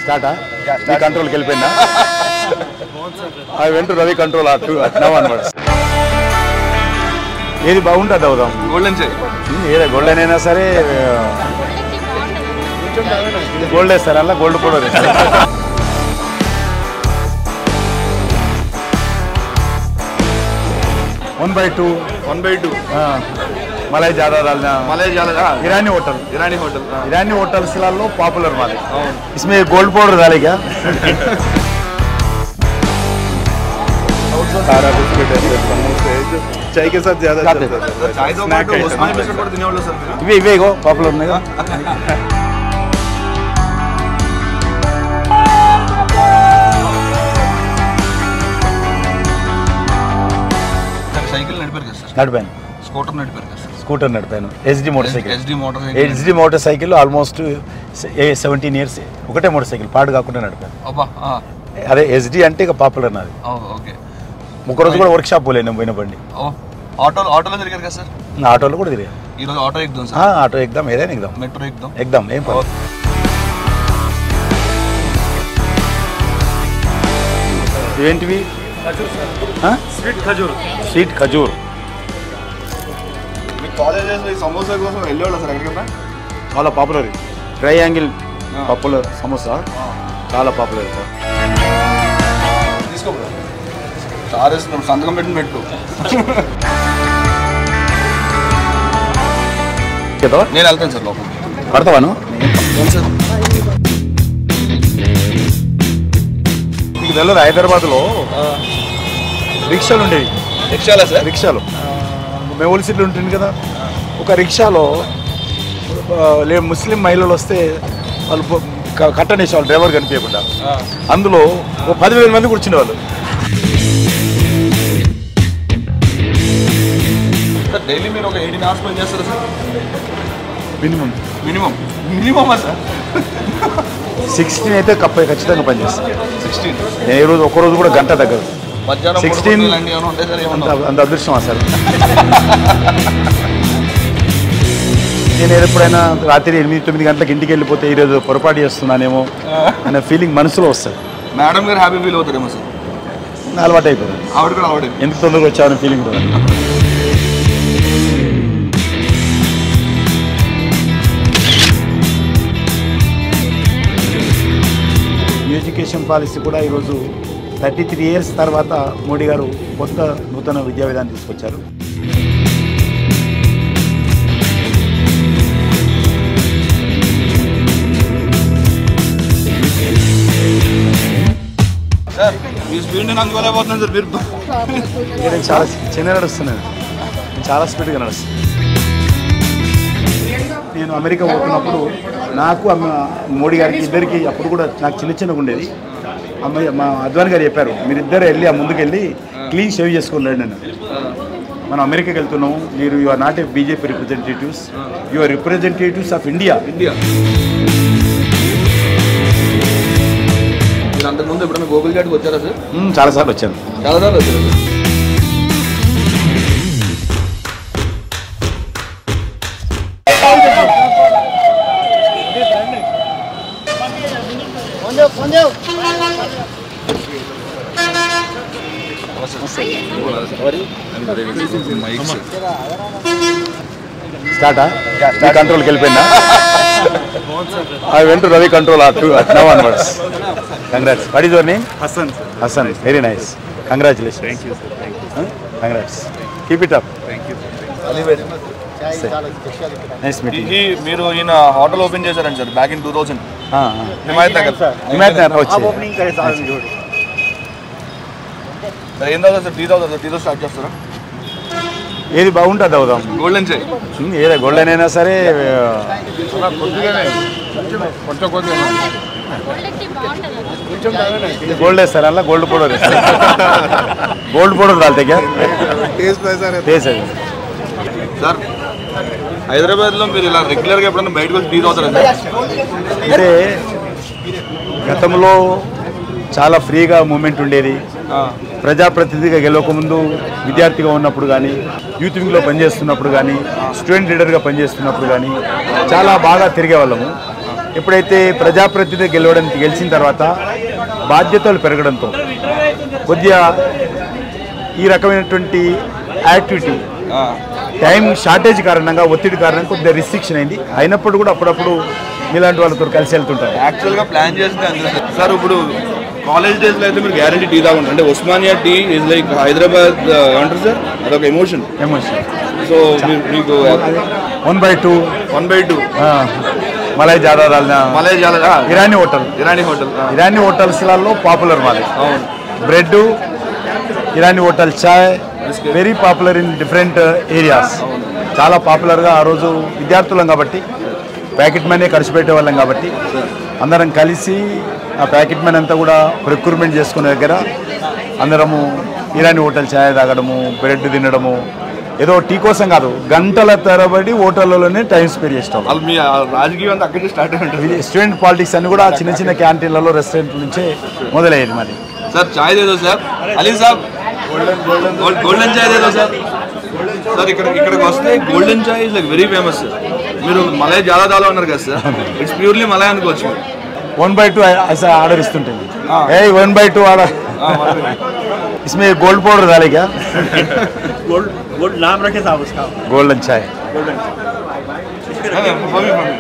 స్టార్టా మీ కంట్రోల్కి వెళ్ళిపోయిందా ఐ వెంట రవి కంట్రోల్ అటు నవ్ అనమాట ఏది బాగుంటుంది అవుదాం గోల్డెన్ చాయ్ ఏదో గోల్డెన్ అయినా సరే గోల్డ్ వేస్తారు అలా గోల్డ్ కూడా వేస్తారు one by two one by two మలై జాదా దాల్నా మలై జాలదా ఇరానీ హోటల్ ఇరానీ హోటల్ ఇరానీ హోటల్స్లలో పాపులర్ మాది అవును इसमें गोल्ड पाउडर डालेगा सारा बिस्किट है समोसे जो चाय के साथ ज्यादा खाते चलता है చాయ్తో పాటు ఉస్మానియా బిస్కెట్ కూడా తినేవాళ్ళు సార్ మీరు ఇవే ఇవే ఇగో పాపులర్ ఉన్నాయి సార్ సైకిల్ నడిపారు కదా సార్ నడిపాను స్కూటర్ నడిపారు కదా సార్ స్కూటర్ నడిపాను HD motorcycle SD motor HD motorcycle almost seventeen years ఒకటే మోటార్ సైకిల్ పాడు కాకుండా నడిపాను అబ్బా ఆ, అదే హెచ్డి అంటే ఇక పాపులర్ నాది ఓ, ఓకే ఒకరోజు కూడా వర్క్ షాప్ పోలేను పోయిన బండి ఓ ఆటోలో ఆటోలో తిరిగారు కదా సార్ నా ఆటోలో కూడా తిరిగా ఈరోజు ఆటో ఎక్కుదాం ఆ, సార్ ఆటో ఎగ్దాం ఏదైనా ఎగ్దాం మెట్రో ఎక్కుదాం ఎగ్దాం ఏం పర్లేదు. ఇవేంటివి స్వీట్ ఖజూర్ స్వీట్ ఖజూర్ మీ కాలేజెస్ ఈ సమోసా కోసం వెళ్ళేవాళ్ళు సార్ ఎక్కడికన్నా చాలా పాపులర్ ట్రయాంగిల్ పాపులర్ సమోసా చాలా పాపులర్ సార్ తీసుకో సార్ ఇస్తున్నాం సంతకం పెట్టిన పెట్టు కదా నేను వెళ్తాను సార్ లోపల పడతావాను సార్ మీకు తెలియదు హైదరాబాద్లో రిక్షాలు ఉండేవి రిక్షాలా సార్ రిక్షాలు మెమోల్ సీట్లు ఉంటుంది కదా ఒక రిక్షాలో ఆ, లే ముస్లిం మహిళలు వస్తే వాళ్ళు పో- క- కట్టనేసేవాళ్ళు డ్రైవర్ కనిపించకుండా అందులో ఓ పదివేల మంది కూర్చునేవాళ్ళు సార్ డైలీ మీరు ఒక ఎయిటీన్ అవర్స్ పని చేస్తారా సార్ మినిమం మినిమం మినిమమా సార్ సిక్స్టీన్ అయితే కప్ప ఖచ్చితంగా పనిచేస్తాను సిక్స్టీన్ నేను ఈ రోజు ఒక రోజు కూడా గంట దగ్గర మధ్యాహ్నం 16 16 ఇలాంటివి ఏమైనా ఉంటాయి సార్ అంత ఏమన్నా అంత అదృష్టం అసలు నేను ఎప్పుడైనా రాత్రి ఎనిమిది తొమ్మిది గంటలకు ఇంటికి వెళ్ళిపోతే ఈరోజు పొరపాటు చేస్తున్నానేమో అనే ఫీలింగ్ మనసులో వస్తుంది మేడం గారు హ్యాపీ ఫీల్ అవుతారేమో సార్ నా అలవాటు అయిపోయింది ఆవిడ కూడా ఆవిడ ఎందుకు తొందరగా వచ్చావనే ఫీలింగ్ కూడా ఎడ్యుకేషన్ పాలసీ కూడా ఈరోజు థర్టీ త్రీ ఇయర్స్ తర్వాత మోడీ గారు కొత్త నూతన విద్యా విధానం తీసుకొచ్చారు సార్ మీ స్పీడ్ నేను అందుకోలేకపోతున్నాను సార్ మీరు ఇంకా నేను చాలా చిన్న నడుస్తున్నాను నేను చాలా స్పీడ్గా నడుస్తాను నేను అమెరికా పోతున్నప్పుడు నాకు అమ్మ మోడీ గారికి ఇద్దరికి అప్పుడు కూడా నాకు చిన్న చిన్నగా ఉండేది అమ్మాయి మా అద్వాని గారు చెప్పారు మీరిద్దరు వెళ్ళి ఆ ముందుకు వెళ్ళి క్లీన్ షేవ్ చేసుకోలేండి నేను మనం అమెరికాకి వెళ్తున్నాము మీరు you are not a BJP representatives you are representatives of India India మీరు అంతకుముందు ఎప్పుడైనా గోకుల్ ఘాట్కి వచ్చారా సార్ చాలాసార్లు వచ్చాను చాలా సార్లు వచ్చారు సార్ స్టార్టా మీ కంట్రోల్కి వెళ్ళిపోయిందా ఐ వెంట రవి కంట్రోల్ అటు నవ్ అనమాట congrats what is your name Hasan Hasan very nice congratulation thank you congrats keep it up nice meeting ఈ మీరు ఈయన హోటల్ ఓపెన్ చేశారండి sir back in two thousand Himayat Nagar Himayat Nagar వచ్చి సార్ ఏం తాగుతారు సార్ టీ తాగుతారు సార్ టీతో స్టార్ట్ చేస్తారా ఏది బాగుంటుంది అవుదాం గోల్డెన్ చాయ్ ఉమ్, ఏదో గోల్డెన్ అయినా సరే కొంచెం కొంచెం గోల్డ్ వేస్తారు అలా గోల్డ్ పౌడర్ వేస్తారు గోల్డ్ పౌడర్ దాల్తే క్యా टेस्ट वैसा रहता టేస్ట్ అది సార్ హైదరాబాద్లో మీరు ఇలా రెగ్యులర్గా ఎప్పుడైనా బయటకు వచ్చి టీ తాగుతారా సార్ అంటే గతంలో చాలా ఫ్రీగా మూమెంట్ ఉండేది ప్రజాప్రతినిధిగా గెలవకముందు విద్యార్థిగా ఉన్నప్పుడు కానీ యూత్ వింగ్లో పనిచేస్తున్నప్పుడు కానీ స్టూడెంట్ లీడర్గా పనిచేస్తున్నప్పుడు కానీ చాలా బాగా తిరిగే వాళ్ళము ఎప్పుడైతే ప్రజాప్రతినిధి గెలవడం గెలిచిన తర్వాత బాధ్యతలు పెరగడంతో కొద్దిగా ఈ రకమైనటువంటి యాక్టివిటీ ఆ, టైం షార్టేజ్ కారణంగా ఒత్తిడి కారణంగా కొద్దిగా రిస్ట్రిక్షన్ అయింది అయినప్పుడు కూడా అప్పుడప్పుడు మీలాంటి వాళ్ళతో కలిసి వెళ్తుంటారు యాక్చువల్గా ప్లాన్ చేస్తే అంతే సార్ సార్ ఇప్పుడు కాలేజ్ డేస్లో అయితే మీరు గ్యారంటీ టీ తాగుంటారు అంటే Osmania tea is like Hyderabad ఆ, ఏమంటారు సార్ అదొక ఎమోషన్ ఎమోషన్ సో మీకు one by two one by two మలై జాదా దాల్నా మలై చాలా ఇరానీ హోటల్ ఇరానీ హోటల్ ఆ, ఇరానీ హోటల్స్లలో పాపులర్ మాది అవును bread Irani hotel chai very popular in different areas చాలా పాపులర్గా ఆ రోజు విద్యార్థులం కాబట్టి ప్యాకెట్ మనీ ఖర్చు పెట్టేవాళ్ళం కాబట్టి అందరం కలిసి ఆ ప్యాకెట్ మనీ అంతా కూడా రిక్రూట్మెంట్ చేసుకునే దగ్గర అందరము ఇరానీ హోటల్ ఛాయ్ తాగడము బ్రెడ్ తినడము ఏదో టీ కోసం కాదు గంటల తరబడి హోటళ్ళలోనే టైం స్పెండ్ చేస్తాం వాళ్ళు మీ ఆ రాజకీయం అంతా అక్కడి నుంచి స్టార్ట్ అయి ఉంటుంది స్టూడెంట్ పాలిటిక్స్ అన్ని కూడా చిన్న చిన్న క్యాంటీన్లలో రెస్టారెంట్ నుంచే మొదలయ్యేది మరి सर चाय दे दो सर అలీ సాబ్ గోల్డెన్ చాయ్ దే దో సార్ సార్ ఇక్కడ ఇక్కడికి వస్తే golden chai is like very famous sir మీరు మలై చాలా దాలో అన్నారు కదా సార్ ఇట్స్ ప్యూర్లీ మలై అనుకోవచ్చు మీరు. वन बाई टू ऐसा ऑर्डर इస్తుంటుంది हाँ। A one by two order ఆ, మరి. इसमें गोल्ड पाउडर डाले क्या गोल्ड गोल्ड नाम रखे साहब उसका गोल्डन चाय गोल्डन అదే, for me, for me.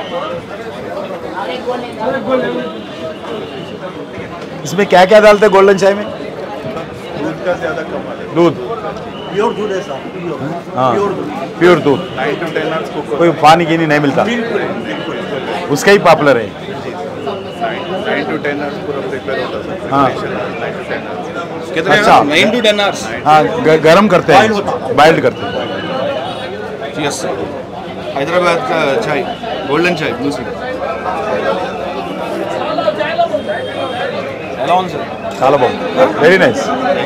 इसमें क्या क्या डालते हैं गोल्डन चाय में दूध का ज्यादा कमाल है दूध प्योर दूध है साहब प्योर हाँ प्योर दूध प्योर दूध nine to ten hours cook कोई पानी गिनी नहीं मिलता बिल्कुल बिल्कुल उसका ही पॉपुलर है नाइन टू टेन आवर्स पूरा प्रिपेयर होता है हाँ। नाइन टू टेन आवर्स कितने अच्छा। नाइन टू टेन आवर्स हाँ ग- गरम करते Boil हैं होता बाइल्ड करते हैं यस सर హైదరాబాద్ కా చాయ్ గోల్డెన్ చాయ్ బ్లూ సీడ్ ఎలా ఉంది సార్ చాలా బాగుంది వెరీ నైస్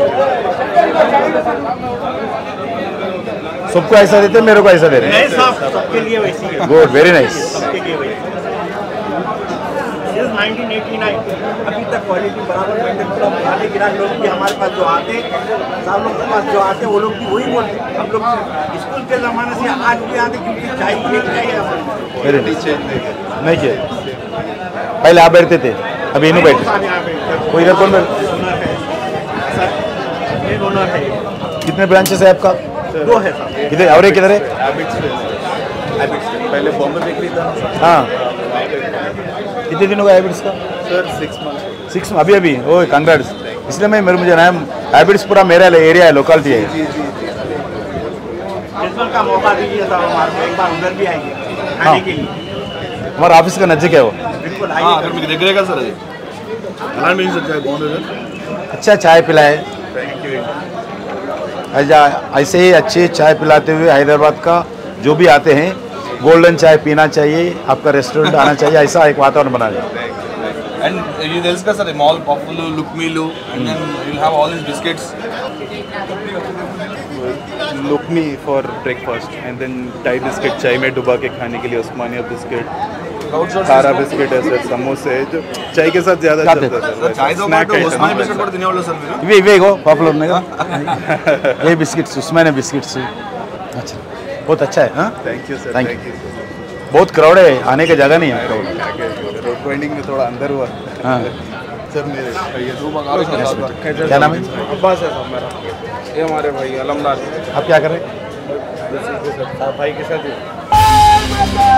सबको ऐसा देते हैं, मेरे को ऐसा दे रहे नहीं साहब सबके लिए वैसी है हैं गुड वेरी नाइस सबके लिए वैसी Since 1989 अभी तक क्वालिटी बराबर मेंटेन पूरा पुराने गिराक लोग भी हमारे पास जो आते साहब लोग के पास जो आते वो लोग भी वही बोलते हम लोग स्कूल के ज़माने से आज भी आते क्योंकि चाय एक चाहिए हमारे वेरी नाइस नहीं किया पहले आप बैठते थे अभी इन्हों बैठे साहब यहाँ पे वो इधर कौन बैठ ओनर है सर मेन ओनर है कितने ब्रांचेस है आपका दो है साहब किधर और एक किधर है हैबिट्स हैबिट्स पहले बॉम्बे बेकरी था ना सर हाँ कितने दिन हो गए हैबिट्स का सर सिक्स मंथ सिक्स अभी अभी ओ कंग्रेट्स इसलिए मैं मेरे मुझे नाम हैबिट्स पूरा मेरा एरिया है लोकलिटी है जी जी जी प्रिंसिपल का मौका दीजिए साहब हमारे को एक बार उधर भी आएंगे हाँ। आने के लिए हमारा ऑफिस का नजदीक है वो बिल्कुल ఆ, आइए అక్కడ మీకు దగ్గరే కదా సార్ అది ఎలా మీకు సార్ చాయ్ బాగుంది సార్ अच्छा चाय पिलाए थैंक यू ऐसा ऐसे ही अच्छे चाय पिलाते हुए हैदराबाद का जो भी आते हैं गोल्डन चाय पीना चाहिए आपका रेस्टोरेंट आना चाहिए ऐसा एक वातावरण बना लिया అండ్ ఇది తెలుసు కదా సార్ మాల్ పఫ్లు లుక్మీలు and then you'll have all these biscuits lukmi for breakfast and then डाई बिस्किट चाय में डुबा के खाने के लिए उस्मानिया बिस्किट खारा बिस्किट है सर समोसे है जो चाय के साथ ज्यादा खाते चलता है సార్ చాయ్తో सर పాటు स्नैक ఉస్మానియా బిస్కెట్ కూడా తినేవాళ్ళు సార్ మీరు ఇవే ఇవే ఇగో పాపులర్ ఉన్నాయి కదా ये बिस्किट्स उसमें ने बिस्किट्स अच्छा बहुत अच्छा है हाँ thank you sir Thank thank you बहुत क्राउड है आने का जगह नहीं है crowd। रोड बाइंडिंग में थोड़ा अंदर हुआ हाँ सर मेरे क्या नाम है अब्बास है साहब मेरा ये हमारे भाई अलमदार आप क्या कर रहे हैं साहब भाई के साथ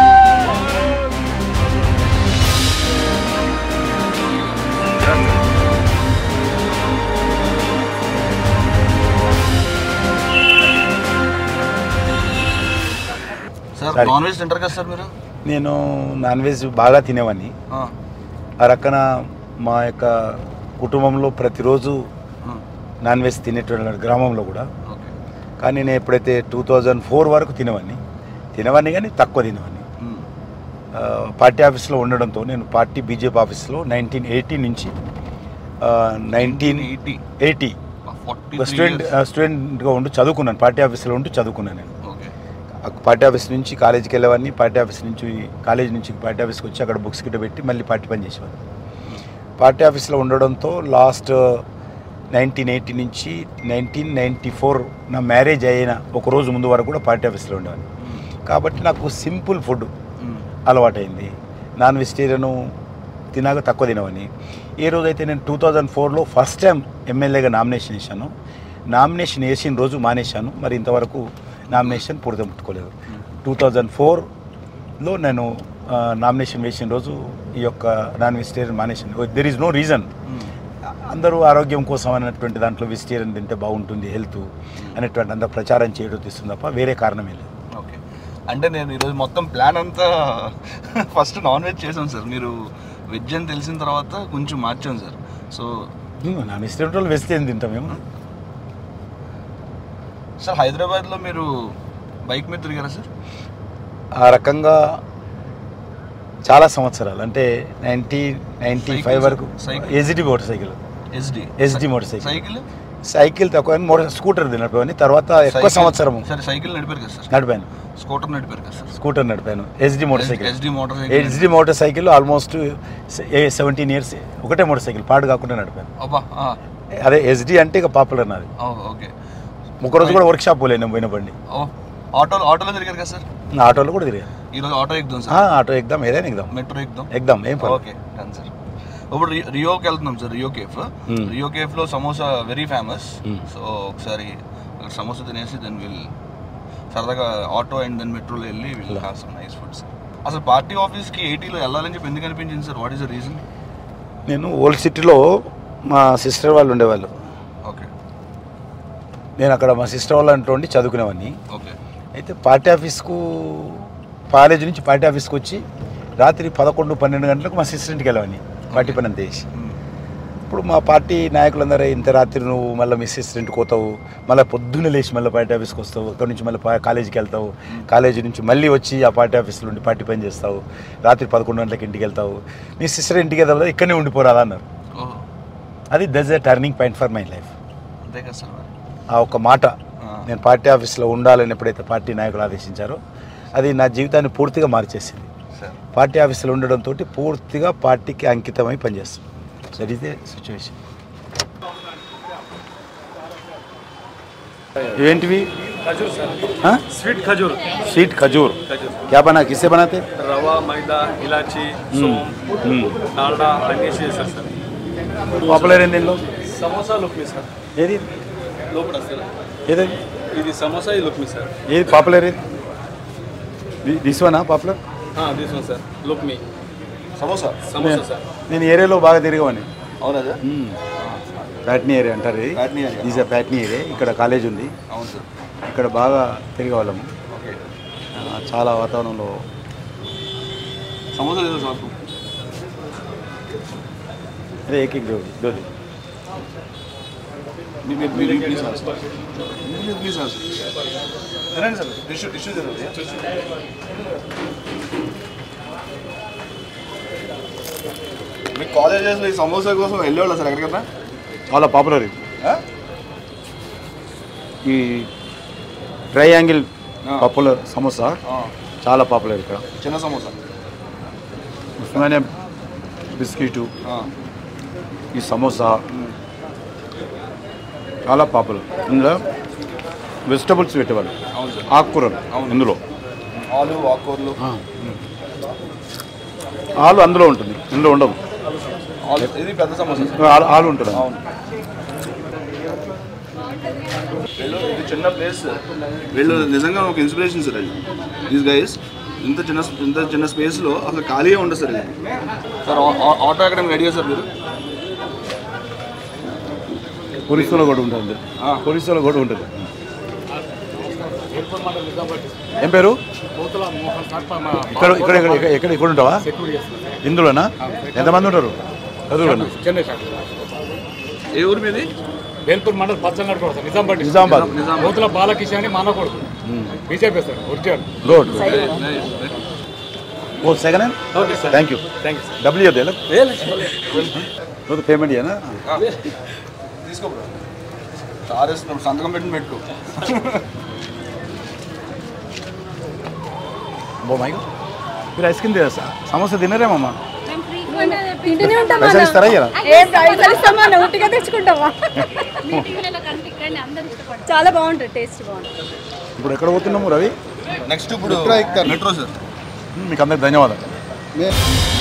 సార్ Sorry. నాన్ వెజ్ తింటారు కదా సార్ మీరు నేను నాన్ వెజ్ బాగా తినేవాడిని ఆ, ఆ రక్కన మా యొక్క కుటుంబంలో ప్రతిరోజు ఆ, నాన్ వెజ్ తినేటువంటి గ్రామంలో కూడా ఓకే కానీ నేను ఎప్పుడైతే టూ థౌజండ్ ఫోర్ వరకు తినేవాడిని తినేవాడిని కానీ తక్కువ తినేవాడిని మ్మ్. ఆ, పార్టీ ఆఫీస్లో ఉండడంతో నేను పార్టీ బీజేపీ ఆఫీస్లో నైన్టీన్ ఎయిటీ నుంచి నైన్టీన్ 1980. Eighty 43 student years. స్టూడెంట్గా ఉంటూ చదువుకున్నాను పార్టీ ఆఫీస్లో ఉంటూ చదువుకున్నాను నేను ఓకే ఆ పార్టీ ఆఫీస్ నుంచి కాలేజీకి వెళ్ళేవాడిని పార్టీ ఆఫీస్ నుంచి కాలేజ్ నుంచి పార్టీ ఆఫీస్కి వచ్చి అక్కడ బుక్స్ గిట్ట పెట్టి మళ్ళీ పార్టీ పని చేసేవాడిని పార్టీ ఆఫీస్లో ఉండడంతో లాస్ట్ నైన్టీన్ ఎయిటీ నుంచి నైన్టీన్ నైంటీ ఫోర్ నా మ్యారేజ్ అయిన ఒక రోజు ముందు వరకు కూడా పార్టీ ఆఫీస్లో ఉండేవాడిని కాబట్టి నాకు సింపుల్ ఫుడ్ మ్మ్. అలవాటైంది నాన్ వెజిటేరియను తినాక తక్కువ తినవని ఏ రోజైతే నేను టూ థౌజండ్ ఫోర్లో ఫస్ట్ టైం ఎమ్మెల్యేగా నామినేషన్ వేసాను నామినేషన్ వేసిన రోజు మానేశాను మరి ఇంతవరకు నామినేషన్ పూర్తి ముట్టుకోలేదు టూ థౌజండ్ ఫోర్లో నేను ఆ, నామినేషన్ వేసిన రోజు ఈ యొక్క నాన్ వెజిటేరియన్ మానేశాను దెర్ ఈజ్ నో రీజన్ అందరూ ఆరోగ్యం కోసం అన్నటువంటి దాంట్లో వెజిటేరియన్ తింటే బాగుంటుంది హెల్త్ అనేటువంటి అంత ప్రచారం చేయడం తీస్తుంది తప్ప వేరే కారణమే లేదు ఓకే అంటే నేను ఈరోజు మొత్తం ప్లాన్ అంతా ఫస్ట్ నాన్ వెజ్ చేసాం సార్ మీరు వెజ్ అని తెలిసిన తర్వాత కొంచెం మార్చాం సార్ సో నాన్ వెజిటేరియన్ వాళ్ళు వెజిటేరియన్ తింటాం మేము సార్ హైదరాబాద్లో మీరు బైక్ మీద తిరిగారా సార్ ఆ రకంగా చాలా సంవత్సరాలు అంటే నైన్టీన్ నైన్టీ ఫైవ్ వరకు cycle? SD motorcycle SD SD motorcycle cycle cycle తక్కువ కానీ మోటార్ స్కూటర్ నడిపాను తర్వాత ఎక్కువ సైకిల్- సంవత్సరం సరే సైకిల్ నడిపారు కదా సార్ నడిపాను స్కూటర్ నడిపారు కదా సార్ స్కూటర్ నడిపాను SD motorcycle SD motorcycle SD motorcycle almost seventeen years ఒకటే మోటార్ సైకిల్ పాడు కాకుండా నడిపాను అబ్బా ఆ, అదే ఎస్డి అంటే ఇక పాపులర్ నాది ఓ, ఓకే ఒకరోజు కూడా వర్క్ షాప్ పోలేను నేను పోయిన బండి ఓ ఆటోలో ఆటోలో తిరిగారు కదా సార్ నా ఆటోలో కూడా తిరిగాను ఈరోజు ఆటో ఎక్కుదాం ఆ, సార్ ఆటో ఎగ్దాం ఏదైనా ఎగ్దాం మెట్రో ఎక్కుదాం ఎగ్దాం ఏం పర్లేదు. ఓకే డన్ సార్ ఇప్పుడు రి- రియోకి వెళ్తున్నాం sir Rio cafe Hmm. Rio cafe లో samosa very famous Hmm. So ఒకసారి అక్కడ సమోసా తినేసి దెన్ విల్ సరదాగా ఆటో అండ్ దెన్ మెట్రోలో వెళ్ళి will have some nice foods అసలు పార్టీ ఆఫీస్ కి ఎయిటీలో వెళ్ళాలని చెప్పి ఎందుకు అనిపించింది sir what is the reason నేను ఓల్డ్ సిటీలో మా సిస్టర్ వాళ్ళు ఉండేవాళ్ళు ఓకే నేను అక్కడ మా సిస్టర్ వాళ్ళు అంటుండి చదువుకునేవాడిని ఓకే అయితే పార్టీ ఆఫీస్కు కాలేజ్ నుంచి పార్టీ ఆఫీస్కి వచ్చి రాత్రి పదకొండు పన్నెండు గంటలకు మా సిస్టర్ ఇంటికి వెళ్ళామని పార్టీ పని అంతా చేసి ఇప్పుడు మా పార్టీ నాయకులందరూ ఇంత రాత్రి నువ్వు మళ్ళీ మీ సిస్టర్ ఇంటికి పోతావు మళ్ళీ పొద్దున్నే లేచి మళ్ళీ పార్టీ ఆఫీస్కి వస్తావు అక్కడ నుంచి మళ్ళీ పా- కాలేజీకి వెళ్తావు కాలేజీ నుంచి మళ్ళీ వచ్చి ఆ పార్టీ ఆఫీస్లో ఉండి పార్టీ పని చేస్తావు రాత్రి పదకొండు గంటలకు ఇంటికి వెళ్తావు నీ సిస్టర్ ఇంటికి వెళ్తావు ఇక్కడనే ఉండిపోరాదా అన్నారు ఓహో అది thus a turning point for my life అంతే కదా సార్ మరి ఆ ఒక్క మాట ఆ. నేను పార్టీ ఆఫీస్లో ఉండాలని ఎప్పుడైతే పార్టీ నాయకులు ఆదేశించారో అది నా జీవితాన్ని పూర్తిగా మార్చేసింది సార్ పార్టీ ఆఫీసులో ఉండడంతో పూర్తిగా పార్టీకి అంకితమై పనిచేస్తాం దట్ ఈస్ ద సిచ్యువేషన్ ఇవేంటివి खजूर सर हाँ? स्वीट खजूर स्वीट खजूर खजूर क्या बना किससे बनाते रवा मैदा इलायची सोम डालडा అన్నీ చేశారు సార్ పాపులర్ ఏంది దీనిలో సమోసా లుక్మి సార్ ఏది లోపల సార్ ఏది ఇది సమోసా ఈ లుక్మి సార్ ఏది పాపులర్ ఏది దిస్ వనా popular this one sir lukmi samosa samosa sir నేను ఏరియాలో బాగా తిరిగామని అవునా సార్ ప్యాట్నీ ఏరియా అంటారు ఇది Patny area. Is Patny area ఇక్కడ కాలేజ్ ఉంది అవును సార్ ఇక్కడ బాగా తిరిగేవాళ్ళము ఓకే ఆ, చాలా వాతావరణంలో సమోసా లేదా సార్ అదే ఏక్ ఏక్ దోది దోది మీరు మీరు ప్లీజ్ సార్ మీరు ప్లీజ్ సార్ తినండి సార్ టిష్యూ టిష్యూ తినండి మీ కాలేజెస్లో ఈ సమోసా కోసం వెళ్ళేవాళ్ళ సార్ ఎక్కడికన్నా చాలా పాపులర్ ఇది ఈ ట్రయాంగిల్ పాపులర్ సమోసా చాలా పాపులర్ ఇక్కడ చిన్న సమోసా ఉస్మానియా బిస్కెట్ ఈ సమోసా చాలా పాపులర్ ఇందులో వెజిటబుల్స్ పెట్టేవాళ్ళు అవును సార్ ఆకుకూరలు అవును. ఇందులో ఆలు ఆకుకూరలు ఆలు అందులో ఉంటుంది ఇందులో ఉండదు ఆలు ఇది పెద్ద సమోసా సార్ ఆలు ఆలు ఉంటుంది అవును వీళ్ళు ఇది చిన్న ప్లేస్ వీళ్ళు నిజంగా ఒక ఇన్స్పిరేషన్ సార్ అది దీస్ గైస్ ఇంత చిన్న ఇంత చిన్న స్పేస్లో అసలు ఖాళీగా ఉండదు సార్ ఇది సార్ ఆటో ఎక్కడ రెడీ సార్ మీరు ఒరిస్సాలో కూడా ఉంటుంది ఆ. ఒరిస్సాలో కూడా ఉంటుంది ఏం పేరు ఇక్కడ ఇక్కడ ఇక్కడ ఇక్కడ- ఎక్కడ ఇక్కడ ఉంటావా ఇందులోనా ఎంతమంది ఉంటారు చదువులోనా చెన్నై సార్ ఏ ఊరు మీది వేల్పూర్ మండల్ పచ్చంగడ్ కూడా సార్ నిజామాబాద్ నిజామాబాద్ నిజామాబాద్. కోతుల బాలకిషన్ అని మా అన్న కొడుకు BJP sir original road Nice. ఓ second hand okay sir thank you thank you sir డబ్బులు ఇవ్వదు రోజు పేమెంట్ చేయనా తీసుకో బ్రో సార్ ఇస్తున్నాం సంతకం పెట్టిన పెట్టుకో బో మైక్ మీరు ఐస్ క్రీమ్ తినరా సమోసా తినరేమమ్మా తింటూనే ఉంటాం పైసలు ఇస్తారా ఇయ్యరా ఏ పైసలు ఇస్తామా ఉట్టిగా తెచ్చుకుంటావా మీటింగ్లలో కనిపించండి అందరూ ఇష్టపడతారు చాలా బాగుంటుంది టేస్ట్ బాగుంటుంది ఇప్పుడు ఎక్కడ పోతున్నాము రవి నెక్స్ట్ ఇప్పుడు మెట్రో సార్ మీకు అందరికి ధన్యవాదాలు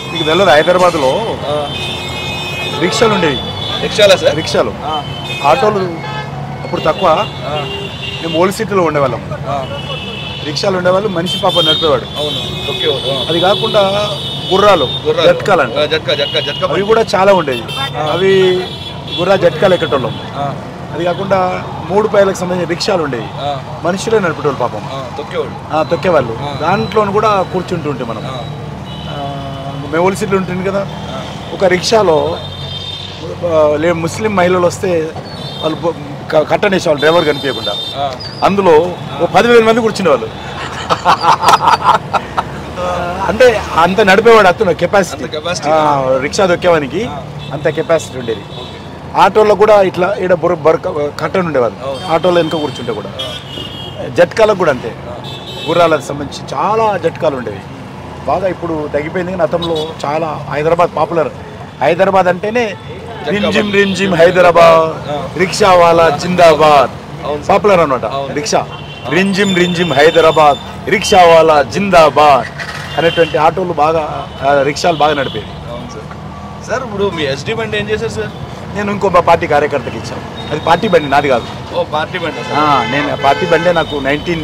మీకు తెలియదు హైదరాబాద్లో రిక్షాలు ఉండేవి రిక్షాలా సార్ రిక్షాలు ఆటోలు అప్పుడు తక్కువ మేము ఓల్డ్ సిటీలో ఉండేవాళ్ళం రిక్షాలు ఉండేవాళ్ళు మనిషి పాప నడిపేవాడు అవును ఓకే ఓకే అది కాకుండా గుర్రాలు జట్కాలంట జట్కా జట్కా జట్కా అవి కూడా చాలా ఉండేవి అవి గుర్రా జట్కాలు ఎక్కటోళ్ళం అది కాకుండా మూడు పైలకు సంబంధించిన రిక్షాలు ఉండేవి మనుషులే నడిపేటోళ్ళు పాపం తొక్కేవాళ్ళు ఆ, తొక్కేవాళ్ళు దాంట్లో కూడా కూర్చుంటుంటే మనం మేము ఓల్డ్ సిటీలో ఉంటుంది కదా ఒక రిక్షాలో ఆ, లే ముస్లిం మహిళలు వస్తే వాళ్ళు బొ- క- కట్టనేసేవాళ్ళు డ్రైవర్ కనిపించకుండా అందులో ఓ పదివేల మంది కూర్చునేవాళ్ళు అంటే అంత నడిపేవాడు అతను కెపాసిటీ capacity. రిక్షా దొక్కేవానికి అంత కెపాసిటీ ఉండేది ఆటోలో కూడా ఇట్లా ఈడ బొర బొరక కట్టను ఉండేవాళ్ళు ఆటోలో వెనుక కూర్చుంటే కూడా జట్కాలకు కూడా అంతే గుర్రాలకు సంబంధించి చాలా జట్కాలు ఉండేవి బాగా ఇప్పుడు తగ్గిపోయింది కానీ గతంలో చాలా హైదరాబాద్ పాపులర్ హైదరాబాద్ అంటేనే రింజిమ్ రింజిమ్ హైదరాబాద్ రిక్షా వాలా జిందాబాద్ పాపులర్ అనమాట రిక్షా రింజిమ్ రింజిమ్ హైదరాబాద్ రిక్షా వాలా జిందాబాద్ అనేటువంటి ఆటోలు బాగా ఆ, రిక్షాలు బాగా నడిపేవి అవును సార్ సార్ ఇప్పుడు మీ ఎస్డి బండి ఏం చేశారు సార్ నేను ఇంకో మా పార్టీ కార్యకర్తకి ఇచ్చాను అది పార్టీ బండి నాది కాదు ఓ పార్టీ బండి ఆ, నేను ఆ పార్టీ బండే నాకు నైన్టీన్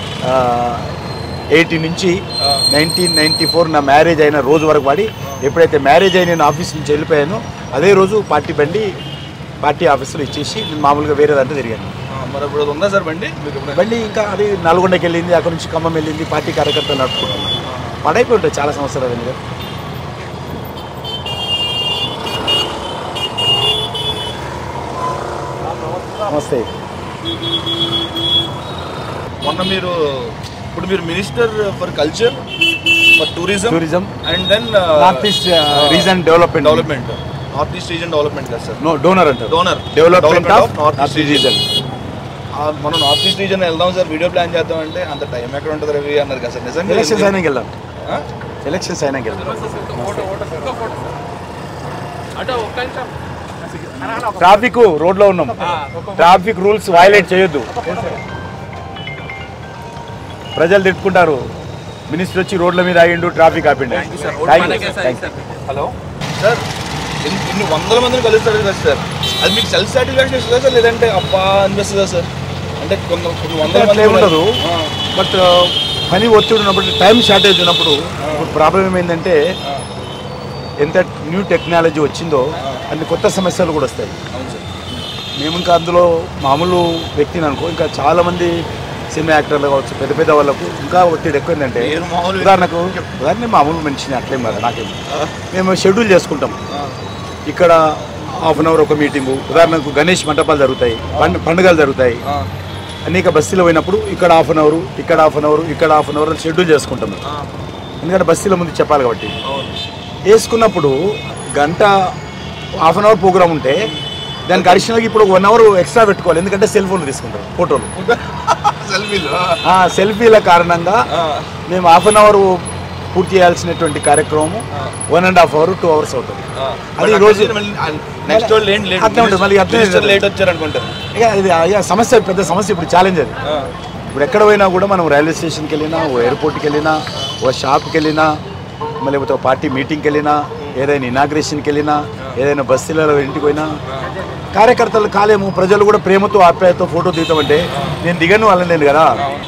ఎయిటీ నుంచి నైన్టీన్ నైన్టీ ఫోర్ నా మ్యారేజ్ అయిన రోజు వరకు వాడి ఎప్పుడైతే మ్యారేజ్ అయి నేను ఆఫీస్ నుంచి వెళ్ళిపోయానో అదే రోజు పార్టీ బండి పార్టీ ఆఫీసులో ఇచ్చేసి నేను మామూలుగా వేరే దాంట్లో తిరిగాను మరి ఇప్పుడు అది ఉందా సార్ బండి మీకు ఎప్పుడైనా? బండి ఇంకా అది నల్గొండకి వెళ్ళింది అక్కడ నుంచి ఖమ్మం వెళ్ళింది పార్టీ కార్యకర్తలు నడుపుకుంటున్నాను పడైపోయి ఉంటాయి చాలా సంవత్సరాలు అది నమస్తే మొన్న మీరు ఇప్పుడు మీరు minister for culture for tourism tourism and then north east region development development north east region development కదా సార్ నో డోనర్ అంటారు donor development of north north east east region మనం నార్త్ ఈస్ట్ రీజన్ వెళ్దాం sir video plan చేద్దాం అంటే అంత time ఎక్కడ ఉంటుంది రవి అన్నారు కదా సార్ నిజంగా ఎలక్షన్స్ అయినాక వెళ్దాం ఆ? ఎలక్షన్స్ అయినాక వెళ్దాం ట్రాఫిక్ రోడ్లో ఉన్నాం ట్రాఫిక్ రూల్స్ వైలేట్ చేయొద్దు ప్రజలు తిట్టుకుంటారు మినిస్టర్ వచ్చి రోడ్ల మీద ఆగిండు ట్రాఫిక్ ఆపిండు thank you thank you hello sir ఇన్ని ఇన్ని వందల మందిని కలుస్తారు కదా సార్ అది మీకు సెల్ఫ్ సాటిస్ఫాక్షన్ ఇస్తుందా సార్ లేదంటే అబ్బా అనిపిస్తుందా సార్ అంటే కొంత కొన్ని వందల అట్లా మంది ఏముండదు ఆ, బట్ పని ఒత్తిడి ఉన్నప్పుడు టైం షార్టేజ్ ఉన్నప్పుడు ఇప్పుడు ప్రాబ్లం ఏమైందంటే ఎంత న్యూ టెక్నాలజీ వచ్చిందో అన్ని కొత్త సమస్యలు కూడా వస్తాయి అవును సార్ మేము ఇంకా అందులో మామూలు వ్యక్తిని అనుకో ఇంకా చాలా మంది సినిమా యాక్టర్లు కావచ్చు పెద్ద పెద్ద వాళ్ళకు ఇంకా ఒత్తిడి ఎక్కువ ఏంటంటే మీరు మామూలు ఉదాహరణకు ఉదాహరణ మామూలు మనిషిని అట్లేం కాదు నాకేం మేము షెడ్యూల్ చేసుకుంటాం ఇక్కడ హాఫ్ అన్ అవర్ ఒక మీటింగు ఉదాహరణకు గణేష్ మంటపాలు జరుగుతాయి పండు పండుగలు జరుగుతాయి అనేక బస్తీలో పోయినప్పుడు ఇక్కడ హాఫ్ అన్ అవర్ ఇక్కడ హాఫ్ అన్ అవర్ ఇక్కడ హాఫ్ అన్ అవర్ షెడ్యూల్ చేసుకుంటాం ఎందుకంటే బస్తీల ముందు చెప్పాలి కాబట్టి వేసుకున్నప్పుడు గంట హాఫ్ అన్ అవర్ ప్రోగ్రామ్ ఉంటే దానికి అడిషనల్గా ఇప్పుడు వన్ అవర్ ఎక్స్ట్రా పెట్టుకోవాలి ఎందుకంటే సెల్ ఫోన్లు తీసుకుంటారు ఫోటోలు సెల్ఫీలు ఆ సెల్ఫీల కారణంగా మేము హాఫ్ అన్ అవర్ పూర్తి చేయాల్సినటువంటి కార్యక్రమం one and half hour two hours అవుతుంది అది ఈ రోజు నెక్స్ట్ వాళ్ళు ఏంటి లేట్ అట్లే ఉంటుంది, మళ్ళీ అట్లే లేట్ వచ్చారు అనుకుంటారు ఇక ఇది ఇక సమస్య పెద్ద సమస్య ఇప్పుడు ఛాలెంజ్ అది ఇప్పుడు ఎక్కడ పోయినా కూడా మనం రైల్వే స్టేషన్కి వెళ్ళినా ఓ ఎయిర్పోర్ట్కి వెళ్ళినా ఓ షాప్కి వెళ్ళినా మళ్ళీ లేకపోతే ఓ పార్టీ మీటింగ్కి వెళ్ళినా ఏదైనా ఇనాగ్రేషన్కి వెళ్ళినా ఏదైనా బస్తీలలో ఇంటికి పోయినా కార్యకర్తలు కాలేము ప్రజలు కూడా ప్రేమతో ఆప్యాయతో ఫోటో తీద్దామంటే నేను దిగను వాళ్ళని కదా